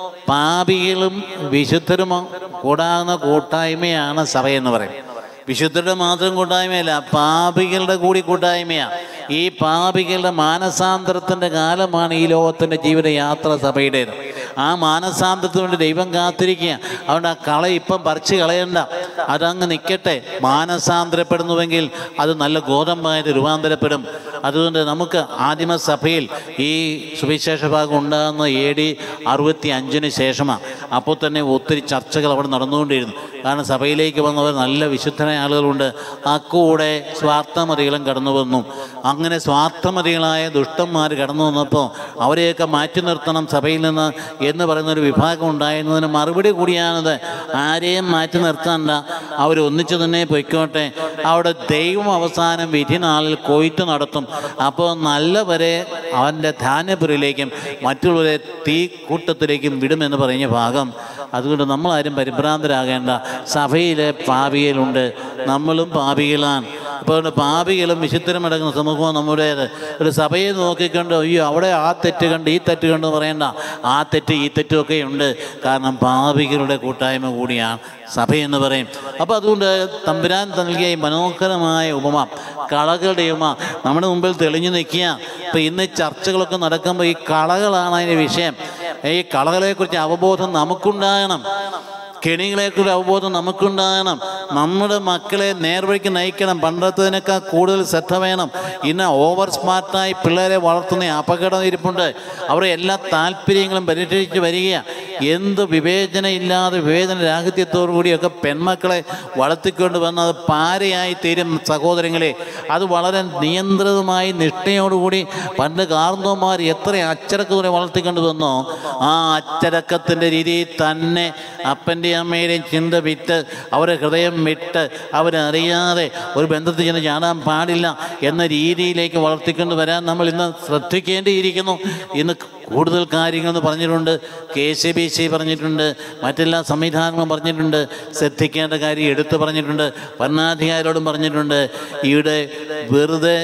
S1: പാപികളും വിശുദ്ധരും കൂടാകുന്ന കൂട്ടായ്മയാണ് സഭ എന്ന് പറയും വിശുദ്ധരുടെ മാത്രം കൂട്ടായ്മയല്ല പാപികളുടെ കൂടി കൂട്ടായ്മയാണ് ഈ പാപികളുടെ മാനസാന്തരത്തിൻ്റെ കാലമാണ് ഈ ലോകത്തിൻ്റെ ജീവിതയാത്ര സഭയുടേത് ആ മാനസാന്തരത്തിന് വേണ്ടി ദൈവം കാത്തിരിക്കുക അതുകൊണ്ട് ആ കള ഇപ്പം പറിച്ച് കളയണ്ട അതങ്ങ് നിൽക്കട്ടെ മാനസാന്തരപ്പെടുന്നുവെങ്കിൽ അത് നല്ല ഗോതമ്പായിട്ട് രൂപാന്തരപ്പെടും അതുകൊണ്ട് നമുക്ക് ആദിമസഭയിൽ ഈ സുവിശേഷ ഭാഗം ഉണ്ടാകുന്ന എ ഡി അറുപത്തി അഞ്ചിന് ശേഷമാണ് അപ്പോൾ തന്നെ ഒത്തിരി ചർച്ചകൾ അവിടെ നടന്നുകൊണ്ടിരുന്നു കാരണം സഭയിലേക്ക് വന്നവർ നല്ല വിശുദ്ധരായ ആളുകളുണ്ട് ആ കൂടെ സ്വാർത്ഥമതികളും കടന്നു വന്നു അങ്ങനെ സ്വാർത്ഥമതികളായ ദുഷ്ടന്മാർ കടന്നു വന്നപ്പോൾ അവരെയൊക്കെ മാറ്റി നിർത്തണം സഭയിൽ നിന്ന് എന്ന് പറയുന്നൊരു വിഭാഗം ഉണ്ടായിരുന്നതിന് മറുപടി കൂടിയാണത് ആരെയും മാറ്റി നിർത്തണ്ട അവർ ഒന്നിച്ചു തന്നെ പൊയ്ക്കോട്ടെ അവിടെ ദൈവം അവസാനം വിധി നാളിൽ കൊയ്ത്ത് നടത്തും അപ്പോൾ നല്ലവരെ അവൻ്റെ ധാന്യപുരയിലേക്കും മറ്റുള്ളവരെ തീ കൂട്ടത്തിലേക്കും വിടുമെന്ന് പറഞ്ഞ ഭാഗം അതുകൊണ്ട് നമ്മളാരും പരിഭ്രാന്തരാകേണ്ട സഭയിലെ പാപികളുണ്ട് നമ്മളും പാപികളാണ് അപ്പോൾ അതുകൊണ്ട് പാപികളും വിശുദ്ധരും അടങ്ങുന്ന സമൂഹവും നമ്മുടേത് ഒരു സഭയെ നോക്കിക്കൊണ്ട് അയ്യോ അവിടെ ആ തെറ്റ് കണ്ട് ഈ തെറ്റ് കണ്ട് പറയണ്ട ആ തെറ്റ് ഈ തെറ്റുമൊക്കെ ഉണ്ട് കാരണം പാപികളുടെ കൂട്ടായ്മ കൂടിയാണ് സഭയെന്ന് പറയും അപ്പോൾ അതുകൊണ്ട് തമ്പുരാൻ നൽകിയ ഈ മനോഹരമായ ഉപമ കളകളുടെ ഉപമ നമ്മുടെ മുമ്പിൽ തെളിഞ്ഞു നിൽക്കുക ഇപ്പം ഇന്ന് ചർച്ചകളൊക്കെ നടക്കുമ്പോൾ ഈ കളകളാണ് അതിൻ്റെ വിഷയം ഈ കളകളെക്കുറിച്ച് അവബോധം നമുക്കുണ്ടാകണം കെണികളെക്കുറിച്ച് അവബോധം നമുക്കുണ്ടാകണം നമ്മുടെ മക്കളെ നേർവഴിക്ക് നയിക്കണം പണ്ടത്തതിനേക്കാൾ കൂടുതൽ ശ്രദ്ധ വേണം ഇന്ന് ഓവർ സ്മാർട്ടായി പിള്ളേരെ വളർത്തുന്ന അപകടം ഇരിപ്പുണ്ട് അവരുടെ എല്ലാ താല്പര്യങ്ങളും പരിരക്ഷിച്ച് വരികയാണ് എന്ത് വിവേചന ഇല്ലാതെ വിവേചന രാഹിത്യത്തോടു കൂടിയൊക്കെ പെൺമക്കളെ വളർത്തിക്കൊണ്ട് വന്ന് അത് പാരയായി തീരും സഹോദരങ്ങളെ അത് വളരെ നിയന്ത്രിതമായി നിഷ്ഠയോടുകൂടി പണ്ട് കാർന്നോമാർ എത്ര അച്ചടക്കത്തോടെ വളർത്തിക്കൊണ്ട് വന്നോ ആ അച്ചടക്കത്തിൻ്റെ രീതിയിൽ തന്നെ അപ്പൻ്റെ അമ്മയുടെയും ചിന്ത വിറ്റ് അവരെ ഹൃദയം വിട്ട് അവരറിയാതെ ഒരു ബന്ധത്തിൽ ചെന്ന് ചാടാൻ പാടില്ല എന്ന രീതിയിലേക്ക് വളർത്തിക്കൊണ്ട് വരാൻ നമ്മൾ ഇന്ന് ശ്രദ്ധിക്കേണ്ടിയിരിക്കുന്നു ഇന്ന് കൂടുതൽ കാര്യങ്ങളെന്ന് പറഞ്ഞിട്ടുണ്ട് കെ സി ബി സി പറഞ്ഞിട്ടുണ്ട് മറ്റെല്ലാ സംവിധാനങ്ങളും പറഞ്ഞിട്ടുണ്ട് ശ്രദ്ധിക്കേണ്ട കാര്യം എടുത്തു പറഞ്ഞിട്ടുണ്ട് ഭരണാധികാരിയോടും പറഞ്ഞിട്ടുണ്ട് ഇവിടെ വെറുതെ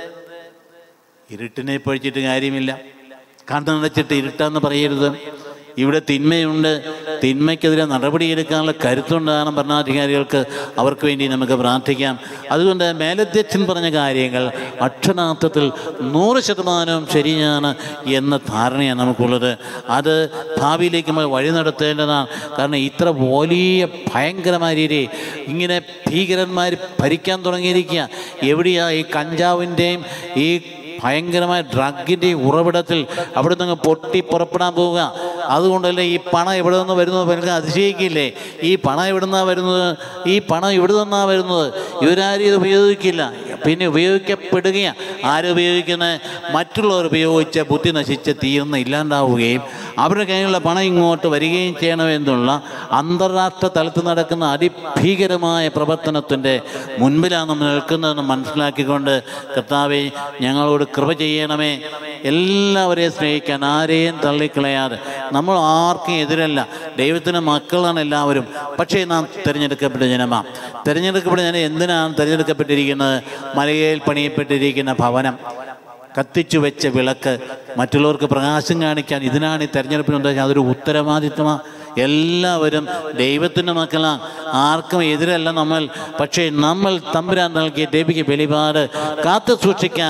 S1: ഇരുട്ടിനെ പഴിച്ചിട്ട് കാര്യമില്ല കണ്ണടച്ചിട്ട് ഇരുട്ടാന്ന് പറയരുത് ഇവിടെ തിന്മയുണ്ട് തിന്മയ്ക്കെതിരെ നടപടിയെടുക്കാനുള്ള കരുത്തുണ്ടാകണം ഭരണാധികാരികൾക്ക് അവർക്ക് വേണ്ടി നമുക്ക് പ്രാർത്ഥിക്കാം അതുകൊണ്ട് മേലധ്യക്ഷൻ പറഞ്ഞ കാര്യങ്ങൾ അക്ഷരാർത്ഥത്തിൽ നൂറ് ശതമാനവും ശരിയാണ് എന്ന ധാരണയാണ് നമുക്കുള്ളത് അത് ഭാവിയിലേക്ക് നമ്മൾ വഴി നടത്തേണ്ടതാണ് കാരണം ഇത്ര വലിയ ഭയങ്കരമായ രീതിയിൽ ഇങ്ങനെ ഭീകരന്മാർ ഭരിക്കാൻ തുടങ്ങിയിരിക്കുക എവിടെയാ ഈ കഞ്ചാവിൻ്റെയും ഈ ഭയങ്കരമായ ഡ്രഗിൻ്റെ ഉറവിടത്തിൽ അവിടെ നിന്ന് പൊട്ടി പുറപ്പെടാൻ പോവുക അതുകൊണ്ടല്ലേ ഈ പണം എവിടെ നിന്ന് വരുന്നത് എനിക്ക് അതിശയിക്കില്ലേ ഈ പണം എവിടെ നിന്നാണ് വരുന്നത് ഈ പണം എവിടെ നിന്നാണ് വരുന്നത് ഇവരാരും ഇത് ഉപയോഗിക്കില്ല പിന്നെ ഉപയോഗിക്കപ്പെടുകയാണ് ആരുപയോഗിക്കുന്നത് മറ്റുള്ളവർ ഉപയോഗിച്ച് ബുദ്ധി നശിച്ച് തീർന്ന് ഇല്ലാണ്ടാവുകയും അവരുടെ കയ്യിലുള്ള പണം ഇങ്ങോട്ട് വരികയും ചെയ്യണമെന്നുള്ള അന്താരാഷ്ട്ര തലത്തിൽ നടക്കുന്ന അതിഭീകരമായ പ്രവർത്തനത്തിൻ്റെ മുൻപിലാണ് നമ്മൾ നിൽക്കുന്നതെന്ന് മനസ്സിലാക്കിക്കൊണ്ട് കർത്താവെ ഞങ്ങളോട് കൃപ ചെയ്യണമേ എല്ലാവരെയും സ്നേഹിക്കാൻ ആരെയും തള്ളിക്കളയാതെ നമ്മൾ ആർക്കും എതിരല്ല ദൈവത്തിൻ്റെ മക്കളാണ് എല്ലാവരും പക്ഷേ നാം തിരഞ്ഞെടുക്കപ്പെട്ട ജനമാണ് തിരഞ്ഞെടുക്കപ്പെട്ട ജനം എന്തിനാണ് തിരഞ്ഞെടുക്കപ്പെട്ടിരിക്കുന്നത് മലയിൽ പണിയപ്പെട്ടിരിക്കുന്ന ഭവനം കത്തിച്ചു വെച്ച വിളക്ക് മറ്റുള്ളവർക്ക് പ്രകാശം കാണിക്കാൻ ഇതിനാണ് ഈ തെരഞ്ഞെടുപ്പിനുണ്ടായ അതൊരു ഉത്തരവാദിത്വമാണ് എല്ലാവരും ദൈവത്തിൻ്റെ മക്കളാണ് ആർക്കും എതിരല്ല നമ്മൾ പക്ഷേ നമ്മൾ തമ്പുരാൻ നൽകിയ ദേവിക്ക് വെളിപാട് കാത്തു സൂക്ഷിക്കാൻ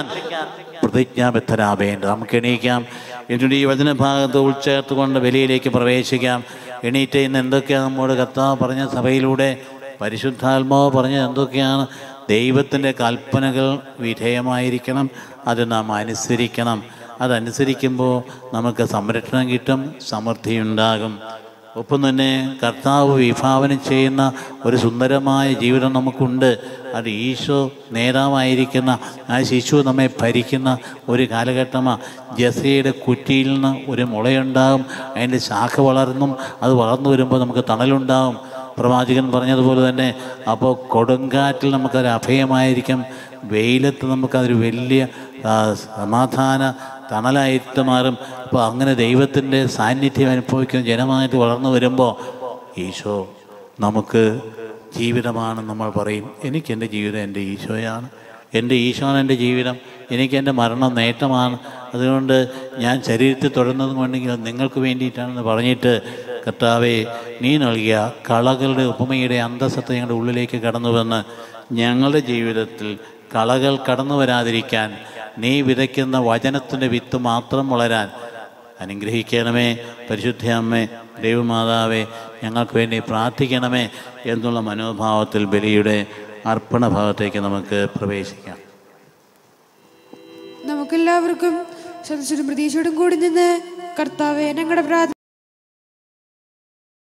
S1: പ്രതിജ്ഞാബദ്ധരാവേണ്ടത് നമുക്ക് എണീക്കാം എന്നിട്ട് ഈ വചനഭാഗത്ത് ഉൾച്ചേർത്തുകൊണ്ട് വെളിയിലേക്ക് പ്രവേശിക്കാം എണീറ്റ് ഇന്ന് എന്തൊക്കെയാണ് നമ്മോട് കർത്താവ് പറഞ്ഞ സഭയിലൂടെ പരിശുദ്ധാത്മാവ് പറഞ്ഞത് എന്തൊക്കെയാണ് ദൈവത്തിൻ്റെ കൽപ്പനകൾ വിധേയമായിരിക്കണം അത് നാം അനുസരിക്കണം അതനുസരിക്കുമ്പോൾ നമുക്ക് സംരക്ഷണം കിട്ടും സമൃദ്ധിയുണ്ടാകും ഒപ്പം തന്നെ കർത്താവ് വിഭാവനം ചെയ്യുന്ന ഒരു സുന്ദരമായ ജീവിതം നമുക്കുണ്ട് അത് ഈശോ നേതാവായിരിക്കുന്ന ആ ശിശു നമ്മെ ഭരിക്കുന്ന ഒരു കാലഘട്ടമാണ് ജസയുടെ കുറ്റിയിൽ നിന്ന് ഒരു മുളയുണ്ടാകും അതിൻ്റെ ശാഖ വളർന്നും അത് വളർന്നു വരുമ്പോൾ നമുക്ക് തണലുണ്ടാകും പ്രവാചകൻ പറഞ്ഞതുപോലെ തന്നെ അപ്പോൾ കൊടുങ്കാറ്റിൽ നമുക്കൊരു അഭയമായിരിക്കും വെയിലത്ത് നമുക്കതൊരു വലിയ ആ, സമാധാന തണലായിട്ട് മാറും അപ്പോൾ അങ്ങനെ ദൈവത്തിൻ്റെ സാന്നിധ്യം അനുഭവിക്കുന്ന ജനമായിട്ട് വളർന്നു വരുമ്പോൾ ഈശോ നമുക്ക് ജീവിതമാണ് നമ്മൾ പറയും എനിക്ക് എൻ്റെ ജീവിതം എൻ്റെ ഈശോയാണ് എൻ്റെ ഈശോയാണ് എൻ്റെ ജീവിതം എനിക്ക് എൻ്റെ മരണം നേട്ടമാണ് അതുകൊണ്ട് ഞാൻ ശരീരത്തിൽ തുടർന്നത് കൊണ്ടെങ്കിൽ അത് നിങ്ങൾക്ക് വേണ്ടിയിട്ടാണെന്ന് പറഞ്ഞിട്ട് കർത്താവെ നീ നൽകിയ കളകളുടെ ഉപമയുടെ അന്തസ്സത്തെ ഞങ്ങളുടെ ഉള്ളിലേക്ക് കടന്നു വന്ന് ഞങ്ങളുടെ ജീവിതത്തിൽ കളകൾ കടന്നു വരാതിരിക്കാൻ നീ വിതയ്ക്കുന്ന വചനത്തിൻ്റെ വിത്ത് മാത്രം വളരാൻ അനുഗ്രഹിക്കണമേ പരിശുദ്ധ അമ്മേ ദൈവമാതാവേ ഞങ്ങൾക്ക് വേണ്ടി പ്രാർത്ഥിക്കണമേ എന്നുള്ള മനോഭാവത്തിൽ ബലിയുടെ അർപ്പണഭാവത്തേക്ക് നമുക്ക് പ്രവേശിക്കാം
S2: നമുക്കെല്ലാവർക്കും സദസ്സിലും പ്രതീക്ഷയോടും കൂടി നിന്ന് കർത്താവെ ഞങ്ങളുടെ പ്രാർത്ഥന